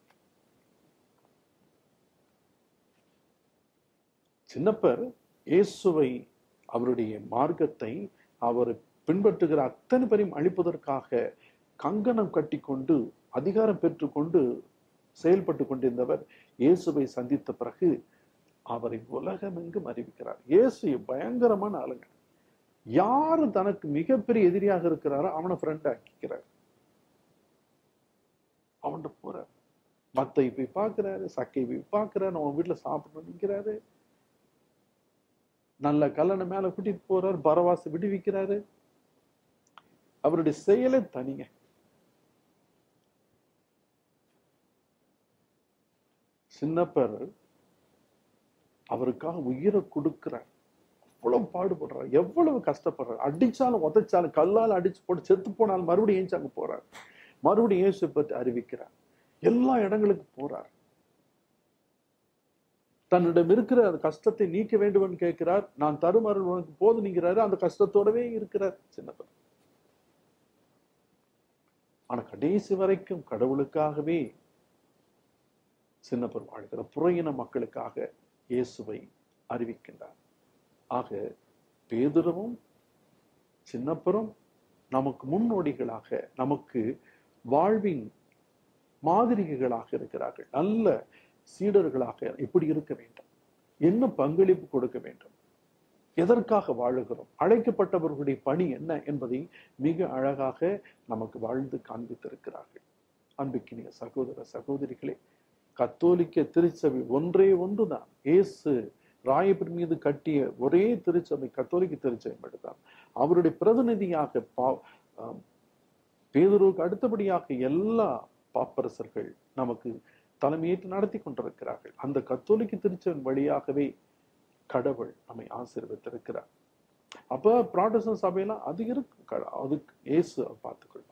A: சின்னப்பர் இயேசுவை அவருடைய மார்க்கத்தை அவர் பின்பற்றுகிற அத்தனை பேரையும் அழிப்பதற்காக கங்கணம் கட்டிக்கொண்டு அதிகாரம் பெற்றுக்கொண்டு செயல்பட்டு கொண்டிருந்தவர் இயேசுவை சந்தித்த பிறகு அவரை உலகமெங்கும் அறிவிக்கிறார் இயேசு பயங்கரமான ஆளுங்க யாரு தனக்கு மிகப்பெரிய எதிரியாக இருக்கிறாரோ அவனை ஃப்ரெண்ட் ஆக்கிக்கிறார் அவன்கிட்ட போறார் மத்தை போய் பார்க்கிறாரு சக்கை போய் பார்க்கிறாரு அவன் வீட்டுல சாப்பிட்டு நிற்கிறாரு நல்ல கல்லணை மேல கூட்டிட்டு போறாரு பரவாசு விடுவிக்கிறாரு அவருடைய செயலே தனிங்க சின்னப்பர் அவருக்காக உயிரை கொடுக்கிறார் அவ்வளவு பாடுபடுறார் எவ்வளவு கஷ்டப்படுறார் அடிச்சாலும் உதைச்சாலும் கல்லால் அடிச்சு போட்டு செத்து போனாலும் மறுபடியும் ஏஞ்சி அங்க போறார் மறுபடியும் இயேசு பற்றி அறிவிக்கிறார் எல்லா இடங்களுக்கு போறார் தன்னிடம் இருக்கிற அந்த கஷ்டத்தை நீக்க வேண்டும் கேட்கிறார் நான் தருமருள் உனக்கு போது நீங்கிறாரு அந்த கஷ்டத்தோடவே இருக்கிறார் சின்னப்பர் ஆனா கடைசி வரைக்கும் கடவுளுக்காகவே சின்னப்பர் வாழ்கிற புறையின மக்களுக்காக இயேசுவை அறிவிக்கின்றார் ஆக பேதுருவும் சின்னப்பரும் நமக்கு முன்னோடிகளாக நமக்கு வாழ்வின் மாதிரிகளாக இருக்கிறார்கள் நல்ல சீடர்களாக எப்படி இருக்க வேண்டும் என்ன பங்களிப்பு கொடுக்க வேண்டும் எதற்காக வாழுகிறோம் அழைக்கப்பட்டவர்களுடைய பணி என்ன என்பதை மிக அழகாக நமக்கு வாழ்ந்து காண்பித்திருக்கிறார்கள் அன்புக்கினிய சகோதர சகோதரிகளே கத்தோலிக்க திருச்சபை ஒன்றே ஒன்றுதான் இயேசு ராயப்பர் மீது கட்டிய ஒரே திருச்சபை கத்தோலிக்க திருச்சபை மட்டும்தான் அவருடைய பிரதிநிதியாக பா பேதுருவுக்கு அடுத்தபடியாக எல்லா பாப்பரசர்கள் நமக்கு தலைமையேற்று நடத்தி கொண்டிருக்கிறார்கள் அந்த கத்தோலிக்க திருச்சபையின் வழியாகவே கடவுள் நம்மை ஆசீர்வதித்திருக்கிறார் அப்ப ப்ராட்டஸ்டன் சபையெல்லாம் அது இருக்கு க- அதுக்கு இயேசு அவர் பார்த்துக்கொள்வார்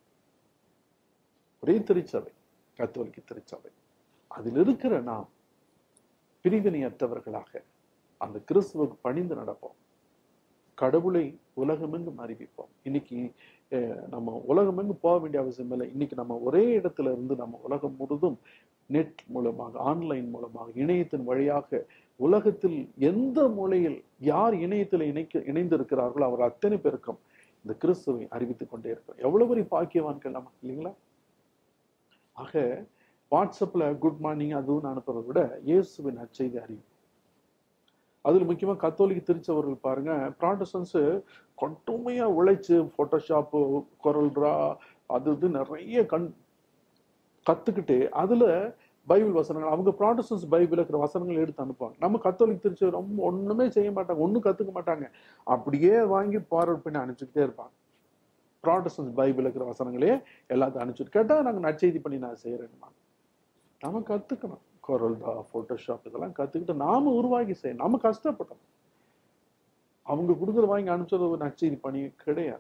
A: ஒரே திருச்சபை கத்தோலிக்க திருச்சபை அதில் இருக்கிற நாம் பிரிவினையற்றவர்களாக அந்த கிறிஸ்துவுக்கு பணிந்து நடப்போம் கடவுளை உலகமெங்கும் அறிவிப்போம் இன்னைக்கு அஹ், நம்ம உலகமெங்கும் போக வேண்டிய அவசியம் இல்லை இன்னைக்கு நம்ம ஒரே இடத்துல இருந்து நம்ம உலகம் முழுதும் நெட் மூலமாக ஆன்லைன் மூலமாக இணையத்தின் வழியாக உலகத்தில் எந்த மூலையில் யார் இணையத்தில் இணைக்க இணைந்திருக்கிறார்களோ அவர் அத்தனை பேருக்கும் இந்த கிறிஸ்துவை அறிவித்துக் கொண்டே இருக்கிறோம் எவ்வளவு பெரிய பாக்கியவான்கள் நம்ம இல்லைங்களா ஆக வாட்ஸ்அப்ல குட் மார்னிங் அதுவும் அனுப்புறதை விட இயேசுவின் நற்செய்தி அறிவிப்போம் அதில் முக்கியமா கத்தோலிக்க திருச்சவர்கள் பாருங்க ப்ராட்டஸ்டன்ஸ் கட்டுமையா உழைச்சு போட்டோஷாப்பு கொரல்ரா அது இது நிறைய கண் கத்துக்கிட்டு அதுல பைபிள் வசனங்கள் அவங்க ப்ராட்டஸ்டன்ஸ் பைபிள் இருக்கிற வசனங்கள் எடுத்து அனுப்புவாங்க நம்ம கத்தோலிக்க திருச்சி ரொம்ப ஒண்ணுமே செய்ய மாட்டாங்க ஒண்ணும் கத்துக்க மாட்டாங்க அப்படியே வாங்கி ஃபார்வர்ட் பண்ணி அனுப்பிச்சுக்கிட்டே இருப்பாங்க ப்ராட்டஸ்டன்ஸ் பைபிள் இருக்கிற வசனங்களே எல்லாத்தையும் அனுப்பிச்சுட்டு கேட்டா நாங்க நற்செய்தி பண்ணி நான் செய்யறேன்மா நம்ம கத்துக்கணும் கொரல்டா போட்டோஷாப் இதெல்லாம் கத்துக்கிட்டு நாம உருவாக்கி செய்யணும் நம்ம கஷ்டப்பட்டோம் அவங்க கொடுக்குற வாங்கி அனுப்பிச்சது ஒரு நற்செய்தி பணி கிடையாது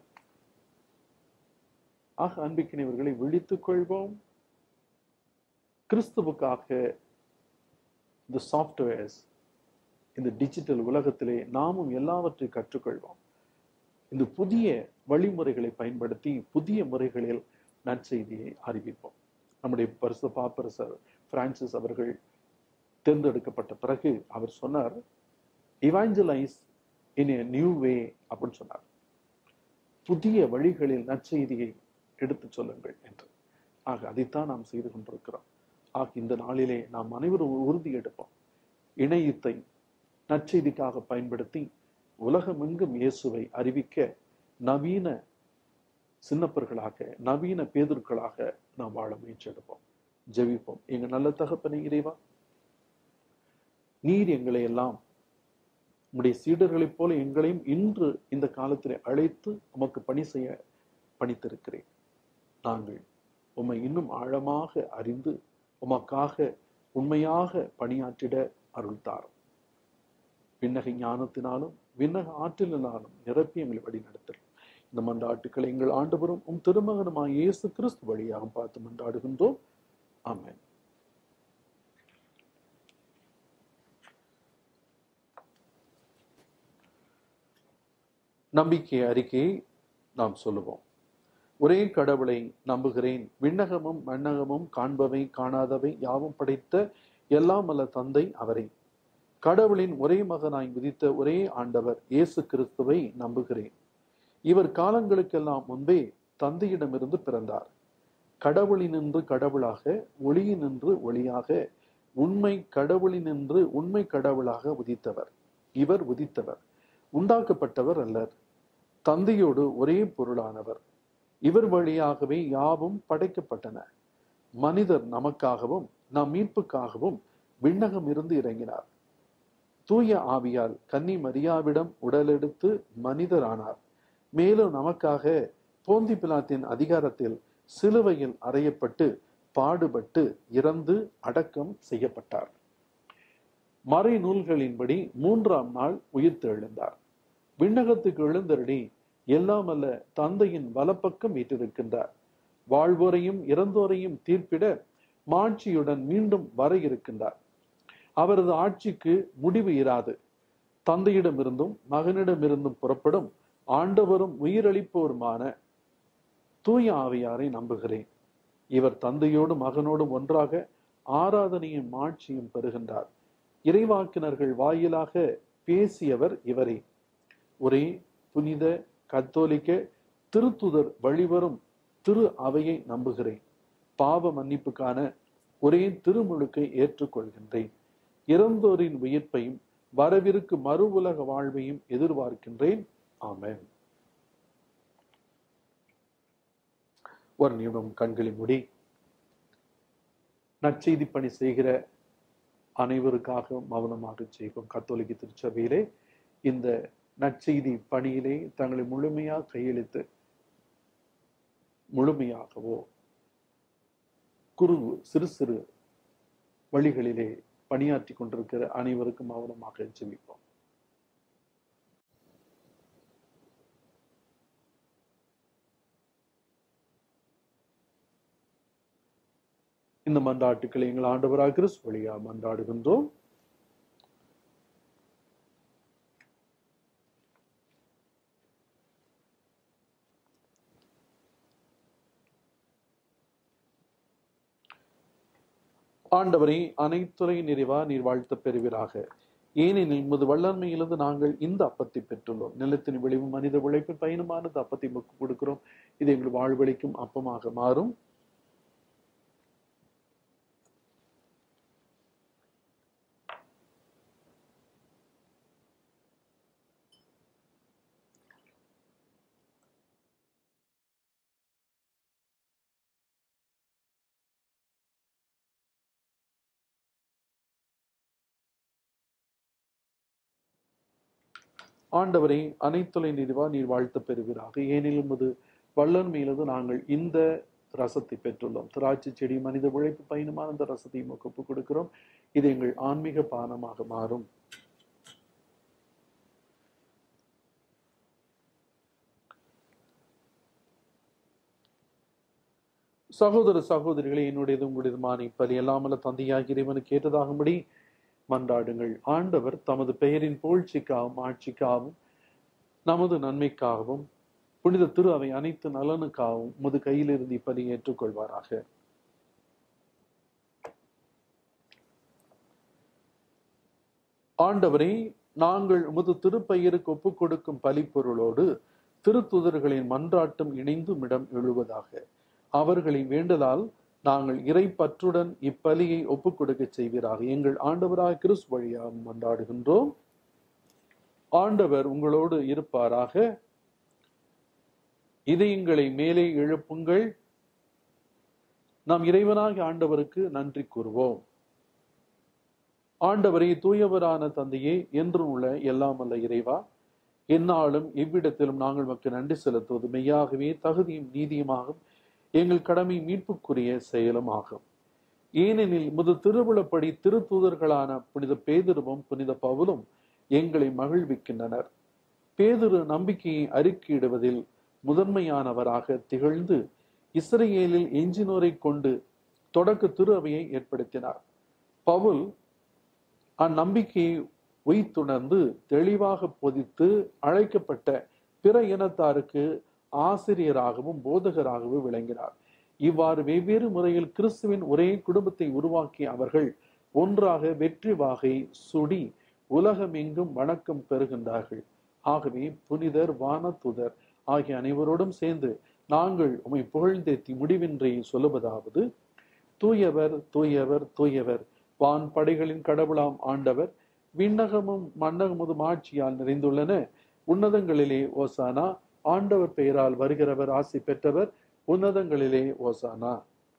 A: ஆக அன்பிக்கினவர்களை விழித்துக் கொள்வோம் கிறிஸ்துவுக்காக இந்த சாஃப்ட்வேர்ஸ் இந்த டிஜிட்டல் உலகத்திலே நாமும் எல்லாவற்றையும் கற்றுக்கொள்வோம் இந்த புதிய வழிமுறைகளை பயன்படுத்தி புதிய முறைகளில் நற்செய்தியை அறிவிப்போம் நம்முடைய பரிசு பாப்பரசர் பிரான்சிஸ் அவர்கள் தேர்ந்தெடுக்கப்பட்ட பிறகு அவர் சொன்னார் evangelize in a new way அப்படின்னு சொன்னார் புதிய வழிகளில் நற்செய்தியை எடுத்துச் சொல்லுங்கள் என்று ஆக அதைத்தான் நாம் செய்து கொண்டிருக்கிறோம் ஆக இந்த நாளிலே நாம் அனைவரும் உறுதி எடுப்போம் இணையத்தை நற்செய்திக்காக பயன்படுத்தி உலகமெங்கும் இயேசுவை அறிவிக்க நவீன சின்னப்பர்களாக நவீன பேதர்களாக நாம் வாழ முயற்சி எடுப்போம் ஜெபிப்போம் எங்க நல்ல தகப்பனை இறைவா நீர் எங்களை எல்லாம் உம்முடைய சீடர்களைப் போல எங்களையும் இன்று இந்த காலத்திலே அழைத்து உமக்கு பணி செய்ய பணித்திருக்கிறேன் நாங்கள் உம்மை இன்னும் ஆழமாக அறிந்து உமக்காக உண்மையாக பணியாற்றிட அருள் தாரும் விண்ணக ஞானத்தினாலும் விண்ணக ஆற்றலினாலும் நிரப்பி எங்களை வழி நடத்தல் இந்த மன்றாட்டுக்களை எங்கள் ஆண்டவரும் உம் திருமகனுமாய் இயேசு கிறிஸ்து வழியாக பார்த்து மன்றாடுகின்றோம் ஆமென் நம்பிக்கை அறிக்கையை நாம் சொல்லுவோம் ஒரே கடவுளை நம்புகிறேன் விண்ணகமும் மண்ணகமும் காண்பவை காணாதவை யாவும் படைத்த எல்லாம் அல்ல தந்தை அவரே கடவுளின் ஒரே மகனாய் விதித்த ஒரே ஆண்டவர் இயேசு கிறிஸ்துவை நம்புகிறேன் இவர் காலங்களுக்கெல்லாம் முன்பே தந்தையிடமிருந்து பிறந்தார் கடவுளினின்று கடவுளாக ஒளியினின்று ஒளியாக உண்மை கடவுளினின்று உண்மை கடவுளாக உதித்தவர் இவர் உதித்தவர் உண்டாக்கப்பட்டவர் அல்லர் தந்தையோடு ஒரே பொருளானவர் இவர் வழியாகவே யாவும் படைக்கப்பட்டன மனிதர் நமக்காகவும் நம் மீட்புக்காகவும் விண்ணகம் இருந்து இறங்கினார் தூய ஆவியால் கன்னி மரியாவிடம் உடலெடுத்து மனிதரானார் மேலும் நமக்காக போந்தி பிலாத்தின் அதிகாரத்தில் சிலுவையில் அறையப்பட்டு பாடுபட்டு இறந்து அடக்கம் செய்யப்பட்டார் மறை நூல்களின்படி மூன்றாம் நாள் உயிர்த்தெழுந்தார் விண்ணகத்துக்கு எழுந்தருளி எல்லாம் அல்ல தந்தையின் வலப்பக்கம் வீற்றிருக்கின்றார் வாழ்வோரையும் இறந்தோரையும் தீர்ப்பிட மாட்சியுடன் மீண்டும் வர இருக்கின்றார் அவரது ஆட்சிக்கு முடிவு இராது தந்தையிடமிருந்தும் மகனிடமிருந்தும் புறப்படும் ஆண்டவரும் உயிரளிப்போருமான தூய ஆவியாரை நம்புகிறேன் இவர் தந்தையோடும் மகனோடும் ஒன்றாக ஆராதனையும் மாட்சியும் பெறுகின்றார் இறைவாக்கினர்கள் வாயிலாக பேசியவர் இவரே ஒரே புனித கத்தோலிக்க திருத்துதர் வழிவரும் திரு அவையை நம்புகிறேன் பாவ மன்னிப்புக்கான ஒரே திருமுழுக்கை ஏற்றுக்கொள்கின்றேன் இறந்தோரின் உயிர்ப்பையும் வரவிருக்கு மறு உலக வாழ்வையும் எதிர்பார்க்கின்றேன் ஆமென் ஒரு நிமிடம் கண்களை முடி நற்செய்தி பணி செய்கிற அனைவருக்காக மௌனமாக செய்வோம் கத்தோலிக்க திருச்சபையிலே இந்த நற்செய்தி பணியிலே தங்களை முழுமையாக கையெழுத்து முழுமையாகவோ குறு சிறு சிறு வழிகளிலே பணியாற்றி கொண்டிருக்கிற அனைவருக்கும் அவனமாக ஜெபிப்போம் இந்த மன்றாட்டுக்களை எங்கள் ஆண்டவராக கிறிஸ்து வழியா மன்றாடுகின்றோம் ஆண்டவரை அனைத்துறை நிறைவா நீர் வாழ்த்த பெறுவீராக ஏனெனில் உமது வல்லன்மையிலிருந்து நாங்கள் இந்த அப்பத்தை பெற்றுள்ளோம் நிலத்தின் விளைவு மனித உழைப்பின் பயணமானது அப்பத்தை முக்கு கொடுக்கிறோம் இது எங்கள் வாழ்வழிக்கும் அப்பமாக மாறும் ஆண்டவரை அனைத்துலை நிறைவா நீர் வாழ்த்த பெறுவீராக ஏனெனில் உமது வல்லன்மையிலிருந்து நாங்கள் இந்த ரசத்தை பெற்றுள்ளோம் திராட்சை செடி மனித உழைப்பு பயணமான இந்த ரசத்தை உமக்கு ஒப்புக் கொடுக்கிறோம் இது எங்கள் ஆன்மீக பானமாக மாறும் சகோதர சகோதரிகளே என்னுடையது உங்களுடையதுமான இப்பலி எல்லாமல்ல தந்தையாகிய இறைவனுக்கு ஏற்றதாகும்படி மன்றாடுங்கள் ஆண்டவர் தமது பெயரின் புகழ்ச்சிக்காகவும் ஆட்சிக்காகவும் நமது நன்மைக்காகவும் புனித திரு அவை அனைத்து நலனுக்காகவும் உமது கையிலிருந்து இப்பலி ஏற்றுக்கொள்வாராக ஆண்டவரை நாங்கள் உமது திருப்பெயருக்கு ஒப்புக் கொடுக்கும் பலிப்பொருளோடு திருத்துதர்களின் மன்றாட்டும் இணைந்தும் இடம் எழுவதாக அவர்களின் வேண்டுதலால் நாங்கள் இறைப்பற்றுடன் இப்பலியை ஒப்புக் கொடுக்க செய்வீராக எங்கள் ஆண்டவராக கிறிஸ் வழியாக மன்றாடுகின்றோம் ஆண்டவர் உங்களோடு இருப்பாராக இதயங்களை மேலே எழுப்புங்கள் நாம் இறைவனாகிய ஆண்டவருக்கு நன்றி கூறுவோம் ஆண்டவரை தூயவரான தந்தையே என்றும் உள்ள எல்லாம் அல்ல இறைவா எந்நாளும் எவ்விடத்திலும் நாங்கள் மக்கள் நன்றி செலுத்துவது மெய்யாகவே தகுதியும் நீதியுமாகும் எங்கள் கடமை மீட்புக்குரிய செயலும் ஆகும் ஏனெனில் முது திருவிழப்படி திருத்தூதர்களான புனித பேதுருவும் புனித பவுலும் எங்களை மகிழ்விக்கின்றனர் பேதுரு நம்பிக்கையை அறிக்கையிடுவதில் முதன்மையானவராக திகழ்ந்து இஸ்ரேலில் எஞ்சினோரை கொண்டு தொடக்க திரு அவையை ஏற்படுத்தினார் பவுல் அந்நம்பிக்கையை உய்த்துணர்ந்து தெளிவாக பொதித்து அழைக்கப்பட்ட பிற இனத்தாருக்கு ஆசிரியராகவும் போதகராகவும் விளங்கினார் இவ்வாறு வெவ்வேறு முறையில் கிறிஸ்துவின் ஒரே குடும்பத்தை உருவாக்கிய அவர்கள் ஒன்றாக வெற்றி வாகை சுடி உலகமெங்கும் வணக்கம் பெறுகின்றார்கள் ஆகவே புனிதர் வானத்துதர் ஆகிய அனைவரோடும் சேர்ந்து நாங்கள் உமை புகழ்ந்தேத்தி முடிவின்றி சொல்லுவதாவது தூயவர் தூயவர் தூயவர் வான் படைகளின் கடவுளாம் ஆண்டவர் விண்ணகமும் மன்னகமுதும் ஆட்சியால் நிறைந்துள்ளன உன்னதங்களிலே ஓசானா ஆண்டவர் பெயரால் வருகிறவர் ஆசி பெற்றவர் உன்னதங்களிலே ஓசானா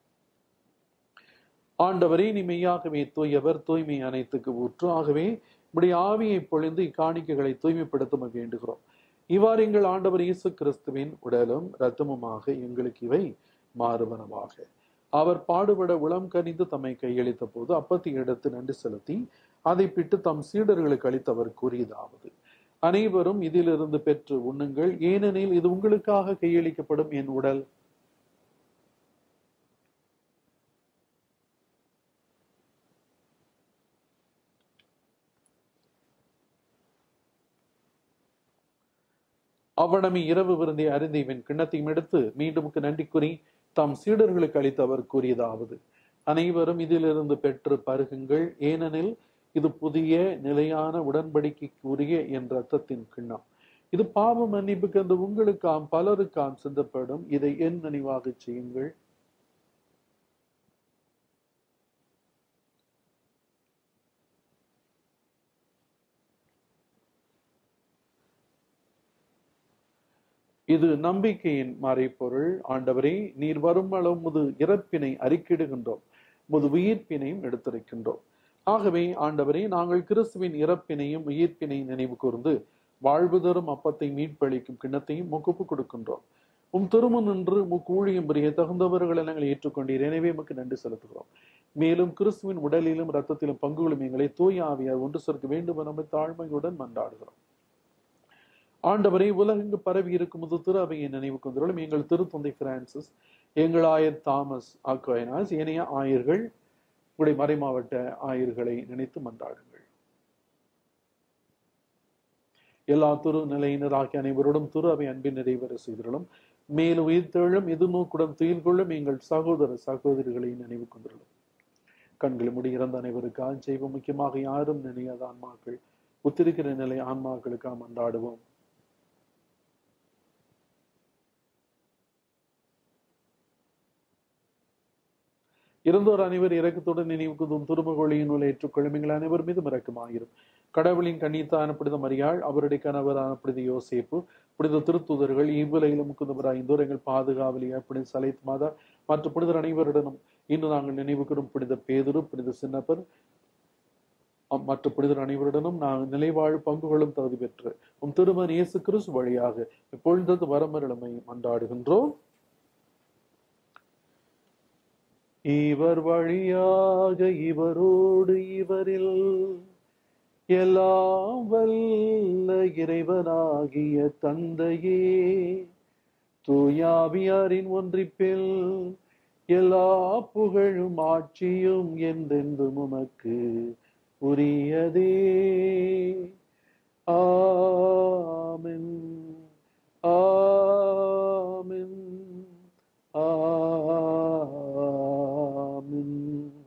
A: ஆண்டவரே நீ மெய்யாகவே தூயவர் தூய்மை அனைத்துக்கு ஊற்று ஆகவே இப்படி ஆவியை பொழிந்து இக்காணிக்கைகளை தூய்மைப்படுத்த வேண்டுகிறோம் இவ்வாறு எங்கள் ஆண்டவர் இயேசு கிறிஸ்துவின் உடலும் இரத்தமுமாக எங்களுக்கு இவை மாறுவனவாக அவர் பாடுபட உளம் கனிந்து தம்மை கையளித்த போது அப்பத்தை எடுத்து நன்றி செலுத்தி அதை பிட்டு தம் சீடர்களுக்கு அளித்தவர் கூறியதாவது அனைவரும் இதிலிருந்து பெற்று உண்ணுங்கள் ஏனெனில் இது உங்களுக்காக கையளிக்கப்படும் என் உடல் அவ்வளமே இரவு விருந்தை அறிந்து இவன் கிண்ணத்தையும் எடுத்து மீண்டும் நன்றி கூறி தாம் சீடர்களுக்கு அளித்தவர் கூறியதாவது அனைவரும் இதிலிருந்து பெற்று பருகுங்கள் ஏனெனில் இது புதிய நிலையான உடன்படிக்கைக்குரிய என் ரத்தத்தின் கிண்ணம் இது பாவ மன்னிப்புக்கு அந்த உங்களுக்காம் பலருக்காம் சிந்தப்படும் இதை என் நினைவாக செய்யுங்கள் இது நம்பிக்கையின் மறைப்பொருள் ஆண்டவரே நீர் வரும் அளவு முது இறப்பினை அறிக்கிடுகின்றோம் முது உயிர்ப்பினையும் எடுத்துரைக்கின்றோம் ஆகவே ஆண்டவரே நாங்கள் கிறிஸ்துவின் இறப்பினையும் உயிர்ப்பினையும் நினைவு கூர்ந்து வாழ்வு தரும் அப்பத்தை மீட்பளிக்கும் கிண்ணத்தையும் முக்குப்பு கொடுக்கின்றோம் உம் திருமு நின்று முக்கு ஊழியம் புரிய தகுந்தவர்களை நாங்கள் ஏற்றுக்கொண்டீர் எனவே உமக்கு நன்றி செலுத்துகிறோம் மேலும் கிறிஸ்துவின் உடலிலும் இரத்தத்திலும் பங்குகளும் எங்களை தூய ஆவியார் ஒன்று சேர்க்க வேண்டும் என நம்மை தாழ்மையுடன் மன்றாடுகிறோம் ஆண்டவரை உலகெங்கு பரவி இருக்கும் முது திரு அவையை நினைவு கொண்டுள்ளோம் எங்கள் திருத்தந்தை பிரான்சிஸ் எங்கள் ஆயர் தாமஸ் ஆக்கோயனாஸ் ஏனைய ஆயர்கள் உங்களுடைய மறைமாவட்ட ஆயர்களை நினைத்து மன்றாடுங்கள் எல்லா துரு நிலையினர் ஆகிய அனைவரோடும் துரு அவை அன்பின் நிறைவேற செய்துள்ளோம் மேலும் உயிர்த்தெழும் எதிர்நோக்குடன் துயில் கொள்ளும் எங்கள் சகோதர சகோதரிகளை நினைவு கொண்டுள்ளோம் கண்களை முடி இறந்த அனைவருக்காக செய்வோம் முக்கியமாக யாரும் நினையாத ஆன்மாக்கள் ஒத்திருக்கிற நிலை ஆன்மாக்களுக்காக மன்றாடுவோம் இறந்தோர் அனைவர் இறக்கத்துடன் நினைவு குதும் திருமகொழியின் உள்ள ஏற்றுக்கொள்ளும் எங்கள் அனைவர் மீதும் இறக்கமாயிரும் கடவுளின் கண்ணித்தான புனித மரியாள் அவருடைய கணவரான புனித யோசேப்பு புனித திருத்துதர்கள் இவ்வுலகிலும் முக்குந்தவராய் இந்தோர் எங்கள் பாதுகாவலியா புனித சலைத் மாதா மற்ற புனிதர் அனைவருடனும் இன்று நாங்கள் நினைவு கூறும் புனித பேதுரு புனித சின்னப்பர் அம் மற்ற புனிதர் அனைவருடனும் நாங்கள் நிலைவாழ் பங்குகளும் தகுதி பெற்று உம் திருமன் இயேசு கிறிஸ்து வழியாக எப்பொழுது வரமரிழமை மன்றாடுகின்றோம் இவர் வழியாக இவரோடு இவரில் எல்லாம் வல்ல இறைவனாகிய தந்தையே தூயாவியாரின் ஒன்றிப்பில் எல்லா புகழும் ஆட்சியும் என்றென்றும் உமக்கு உரியதே ஆமென் ஆமென் ஆமென்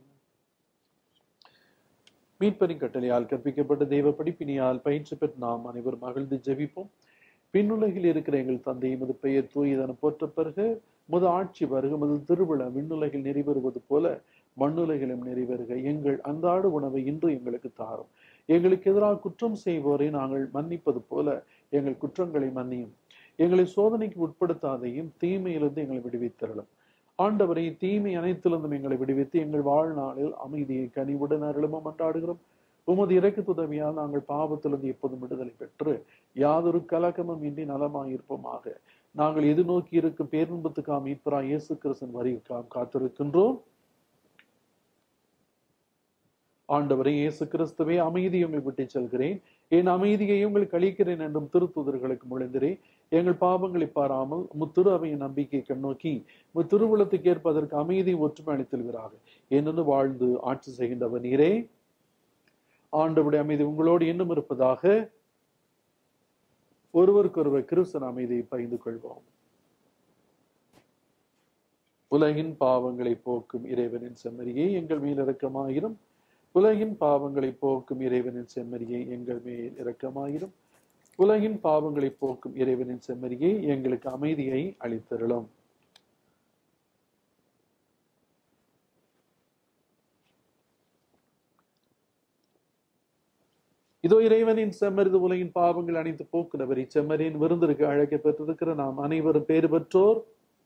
A: மீட்பரின் கட்டளையால் கற்பிக்கப்பட்ட தெய்வ படிப்பினியால் பயிற்சி பெற்ற நாம் அனைவரும் மகிழ்ந்து ஜெபிப்போம் பின்னுலகில் இருக்கிற எங்கள் தந்தை மது பெயர் தூயதன போற்ற பிறகு முது ஆட்சி வருக முது திருவிழா விண்ணுலகில் நிறைவேறுவது போல மண்ணுலகிலும் நிறைவேறுக எங்கள் அன்றாட உணவை இன்று எங்களுக்கு தாரும் எங்களுக்கு எதிராக குற்றம் செய்வோரை நாங்கள் மன்னிப்பது போல எங்கள் குற்றங்களை மன்னியும் எங்களை சோதனைக்கு உட்படுத்தாதையும் தீமையிலிருந்து எங்களை விடுவித்தரலும் ஆண்டவரை தீமை அனைத்திலிருந்தும் எங்களை விடுவித்து எங்கள் வாழ்நாளில் அமைதியை கனிவுடன் அருளும் மன்றாடுகிறோம் உமது இறக்கு உதவியால் நாங்கள் பாவத்திலிருந்து எப்போதும் விடுதலை பெற்று யாதொரு கலக்கமும் இன்றி நலமாயிருப்போமாக நாங்கள் எதிர்நோக்கி இருக்கும் பேரின்பத்துக்காம் மீட்பரா இயேசு கிறிஸ்தன் வரிக்காம் காத்திருக்கின்றோம் ஆண்டவரை இயேசு கிறிஸ்துவே அமைதியை உங்களை விட்டு செல்கிறேன் என் அமைதியை உங்களுக்கு அளிக்கிறேன் என்றும் திருத்துதர்களுக்கு முழிந்திரே எங்கள் பாவங்களை பாராமல் முத்திரு அவையின் நம்பிக்கை கண்ணோக்கி முத்திருவுளத்துக்கு ஏற்பதற்கு அமைதி ஒற்றுமை அளித்தல்கிறாக என்னென்னு வாழ்ந்து ஆட்சி செய்கின்றவர் நீரே ஆண்டவுடைய அமைதி உங்களோடு இன்னும் இருப்பதாக ஒருவருக்கொருவர் கிறிஸ்தன் அமைதியை பகிர்ந்து கொள்வோம் உலகின் பாவங்களை போக்கும் இறைவனின் செம்மறியை எங்கள் மேல் இரக்கமாயிரும் உலகின் பாவங்களை போக்கும் இறைவனின் செம்மறியை எங்கள் மேல் இரக்கமாயிரும் உலகின் பாவங்களை போக்கும் இறைவனின் செம்மறியை எங்களுக்கு அமைதியை அளித்தருளும் இதோ இறைவனின் செம்மறிது உலகின் பாவங்கள் அனைத்து போக்குனவர் இச்செம்மறியின் விருந்திற்கு அழைக்க பெற்றிருக்கிற நாம் அனைவரும் பேறு பெற்றோர்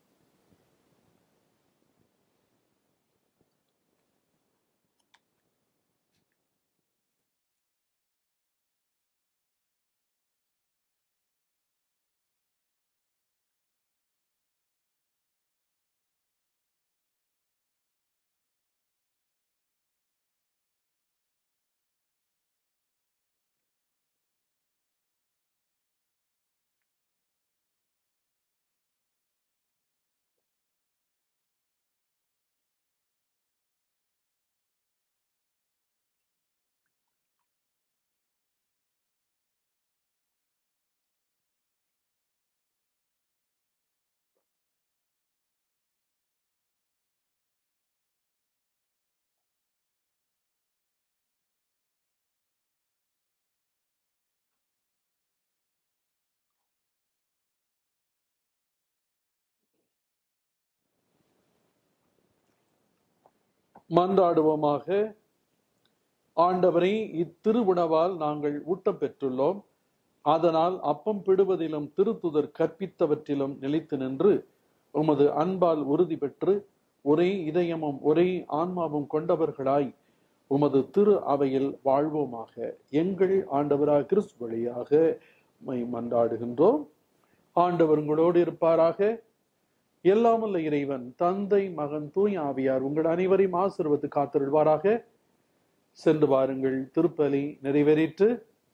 A: மன்றாடுவோமாக ஆண்டவரை இத்திருவுணவால் நாங்கள் ஊட்டம் பெற்றுள்ளோம் அதனால் அப்பம் பிடுவதிலும் திருத்துதர் கற்பித்தவற்றிலும் நிலைத்து நின்று உமது அன்பால் உறுதி பெற்று ஒரே இதயமும் ஒரே ஆன்மாவும் கொண்டவர்களாய் உமது திரு அவையில் வாழ்வோமாக எங்கள் ஆண்டவராக கிறிஸ்து வழியாக உம்மை மன்றாடுகின்றோம் ஆண்டவர் உங்களோடு இருப்பாராக எல்லாமல்ல இறைவன் தந்தை மகன் தூய் ஆவியார் உங்கள் அனைவரையும் ஆசிர்வத்து காத்திருவாராக சென்று வாருங்கள் திருப்பலி நிறைவேறிற்று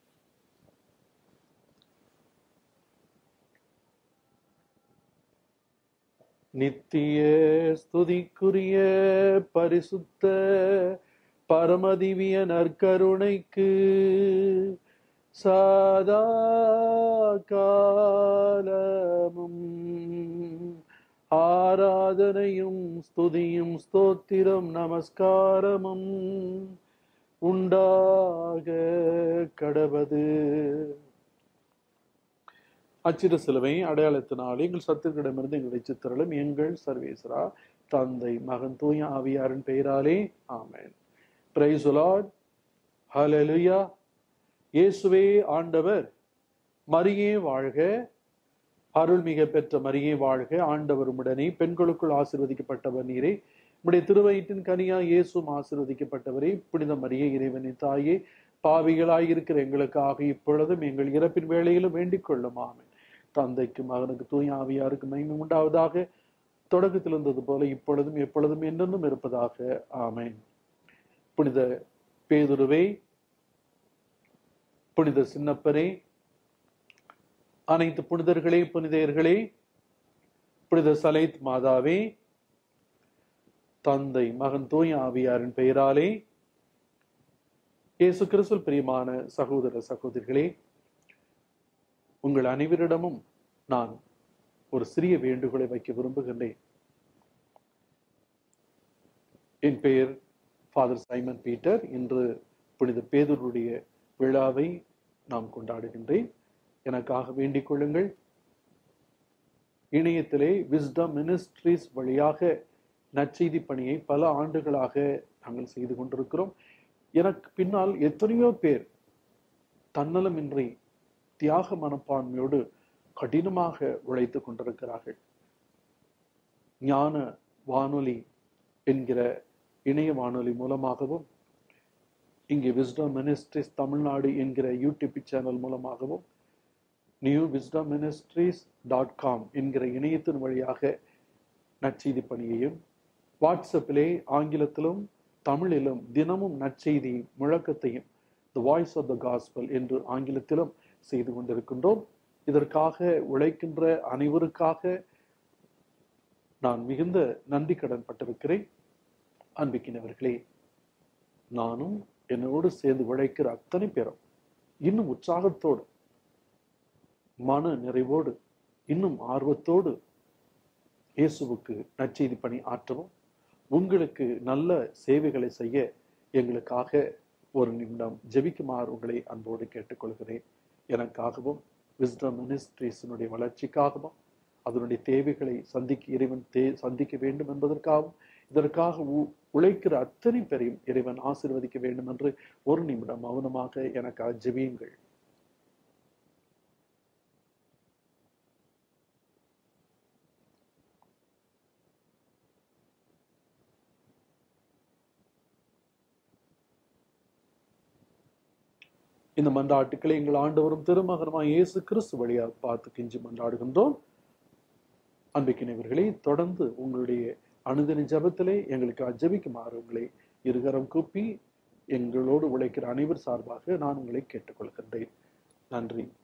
A: நித்திய ஸ்துதிக்குரிய பரிசுத்த பரமதிவிய நற்கருணைக்கு சதா காலமும் ஆராதனையும் ஸ்துதியும் ஸ்தோத்திரம் நமஸ்காரமும் உண்டாக கடவது அச்சிறு சிலுவை அடையாளத்தினால் எங்கள் சத்துக்களிடமிருந்து எங்களை சித்திரலும் எங்கள் சர்வேஸ்வரா தந்தை மகன் தூய ஆவியாரின் பெயராலே ஆமேன் பிரைஸ் லார்ட் ஹalleluya இயேசுவே ஆண்டவர் மரியே வாழ்க அருள்மிக பெற்ற மரியே வாழ்க ஆண்டவர் உடனே பெண்களுக்குள் ஆசிர்வதிக்கப்பட்டவர் நீரே உடைய திருவயிற்றின் கனியா இயேசும் ஆசிர்வதிக்கப்பட்டவரே புனித மரியே இறைவனின் தாயே பாவிகளாயிருக்கிற எங்களுக்காக இப்பொழுதும் எங்கள் இறப்பின் வேளையிலும் வேண்டிக் கொள்ளும் ஆமென் தந்தைக்கு மகனுக்கு தூய ஆவியாருக்கு மகிமை உண்டாவதாக தொடக்கத்தில் இருந்தது போல இப்பொழுதும் எப்பொழுதும் என்றென்றும் இருப்பதாக ஆமென் புனித பேதுருவே புனித சின்னப்பரே அனைத்து புனிதர்களே புனிதையர்களே புனித சலைத் மாதாவே தந்தை மகன் தூய ஆவியாரின் பெயராலே இயேசு கிறிஸ்துவில் பிரியமான சகோதர சகோதரிகளே உங்கள் அனைவரிடமும் நான் ஒரு சிறிய வேண்டுகோளை வைக்க விரும்புகின்றேன் என் பெயர் ஃபாதர் சைமன் பீட்டர் இன்று புனித பேதருடைய விழாவை நாம் கொண்டாடுகின்றேன் எனக்காக வேண்டிக் கொள்ளுங்கள் இணையத்திலே விஸ்டம் மினிஸ்ட்ரிஸ் வழியாக நற்செய்தி பணியை பல ஆண்டுகளாக நாங்கள் செய்து கொண்டிருக்கிறோம் எனக்கு பின்னால் எத்தனையோ பேர் தன்னலமின்றி தியாக மனப்பான்மையோடு கடினமாக உழைத்து கொண்டிருக்கிறார்கள் ஞான வானொலி என்கிற இணைய வானொலி மூலமாகவும் இங்கே விஸ்டம் மினிஸ்ட்ரிஸ் தமிழ்நாடு என்கிற யூடியூப் சேனல் மூலமாகவும் new wisdom ministries dot com என்கிற இணையத்தின் வழியாக நற்செய்தி பணியையும் வாட்ஸ்அப்பிலே ஆங்கிலத்திலும் தமிழிலும் தினமும் நற்செய்தி முழக்கத்தையும் the voice of the gospel என்று ஆங்கிலத்திலும் செய்து கொண்டிருக்கின்றோம் இதற்காக உழைக்கின்ற அனைவருக்காக நான் மிகுந்த நன்றி கடன் பட்டிருக்கிறேன் அன்பிக்கினவர்களே நானும் என்னோடு சேர்ந்து உழைக்கிற அத்தனை பேரும் இன்னும் உற்சாகத்தோடு மன நிறைவோடு இன்னும் ஆர்வத்தோடு இயேசுவுக்கு நற்செய்தி பணி ஆற்றவும் உங்களுக்கு நல்ல சேவைகளை செய்ய எங்களுக்காக ஒரு நிமிடம் ஜெபிக்குமாறு உங்களை அன்போடு கேட்டுக்கொள்கிறேன் எனக்காகவும் விஸ்டம் மினிஸ்ட்ரீஸினுடைய வளர்ச்சிக்காகவும் அதனுடைய தேவைகளை சந்திக்க இறைவன் தே சந்திக்க வேண்டும் என்பதற்காகவும் இதற்காக உ- உழைக்கிற அத்தனை பேரையும் இறைவன் ஆசீர்வதிக்க வேண்டும் என்று ஒரு நிமிடம் மௌனமாக எனக்காக ஜெபியுங்கள் இந்த மன்றாட்டுக்களை எங்கள் ஆண்டவரும் திருமகனமாய் இயேசு கிறிஸ்து வழியாக பார்த்து கெஞ்சி மன்றாடுகின்றோம் அன்பிக்கினவர்களே தொடர்ந்து உங்களுடைய அனுதின ஜெபத்திலே எங்களுக்கு அஜபிக்குமாறு உங்களை இருகரம் கூப்பி எங்களோடு உழைக்கிற அனைவர் சார்பாக நான் உங்களை கேட்டுக்கொள்கின்றேன் நன்றி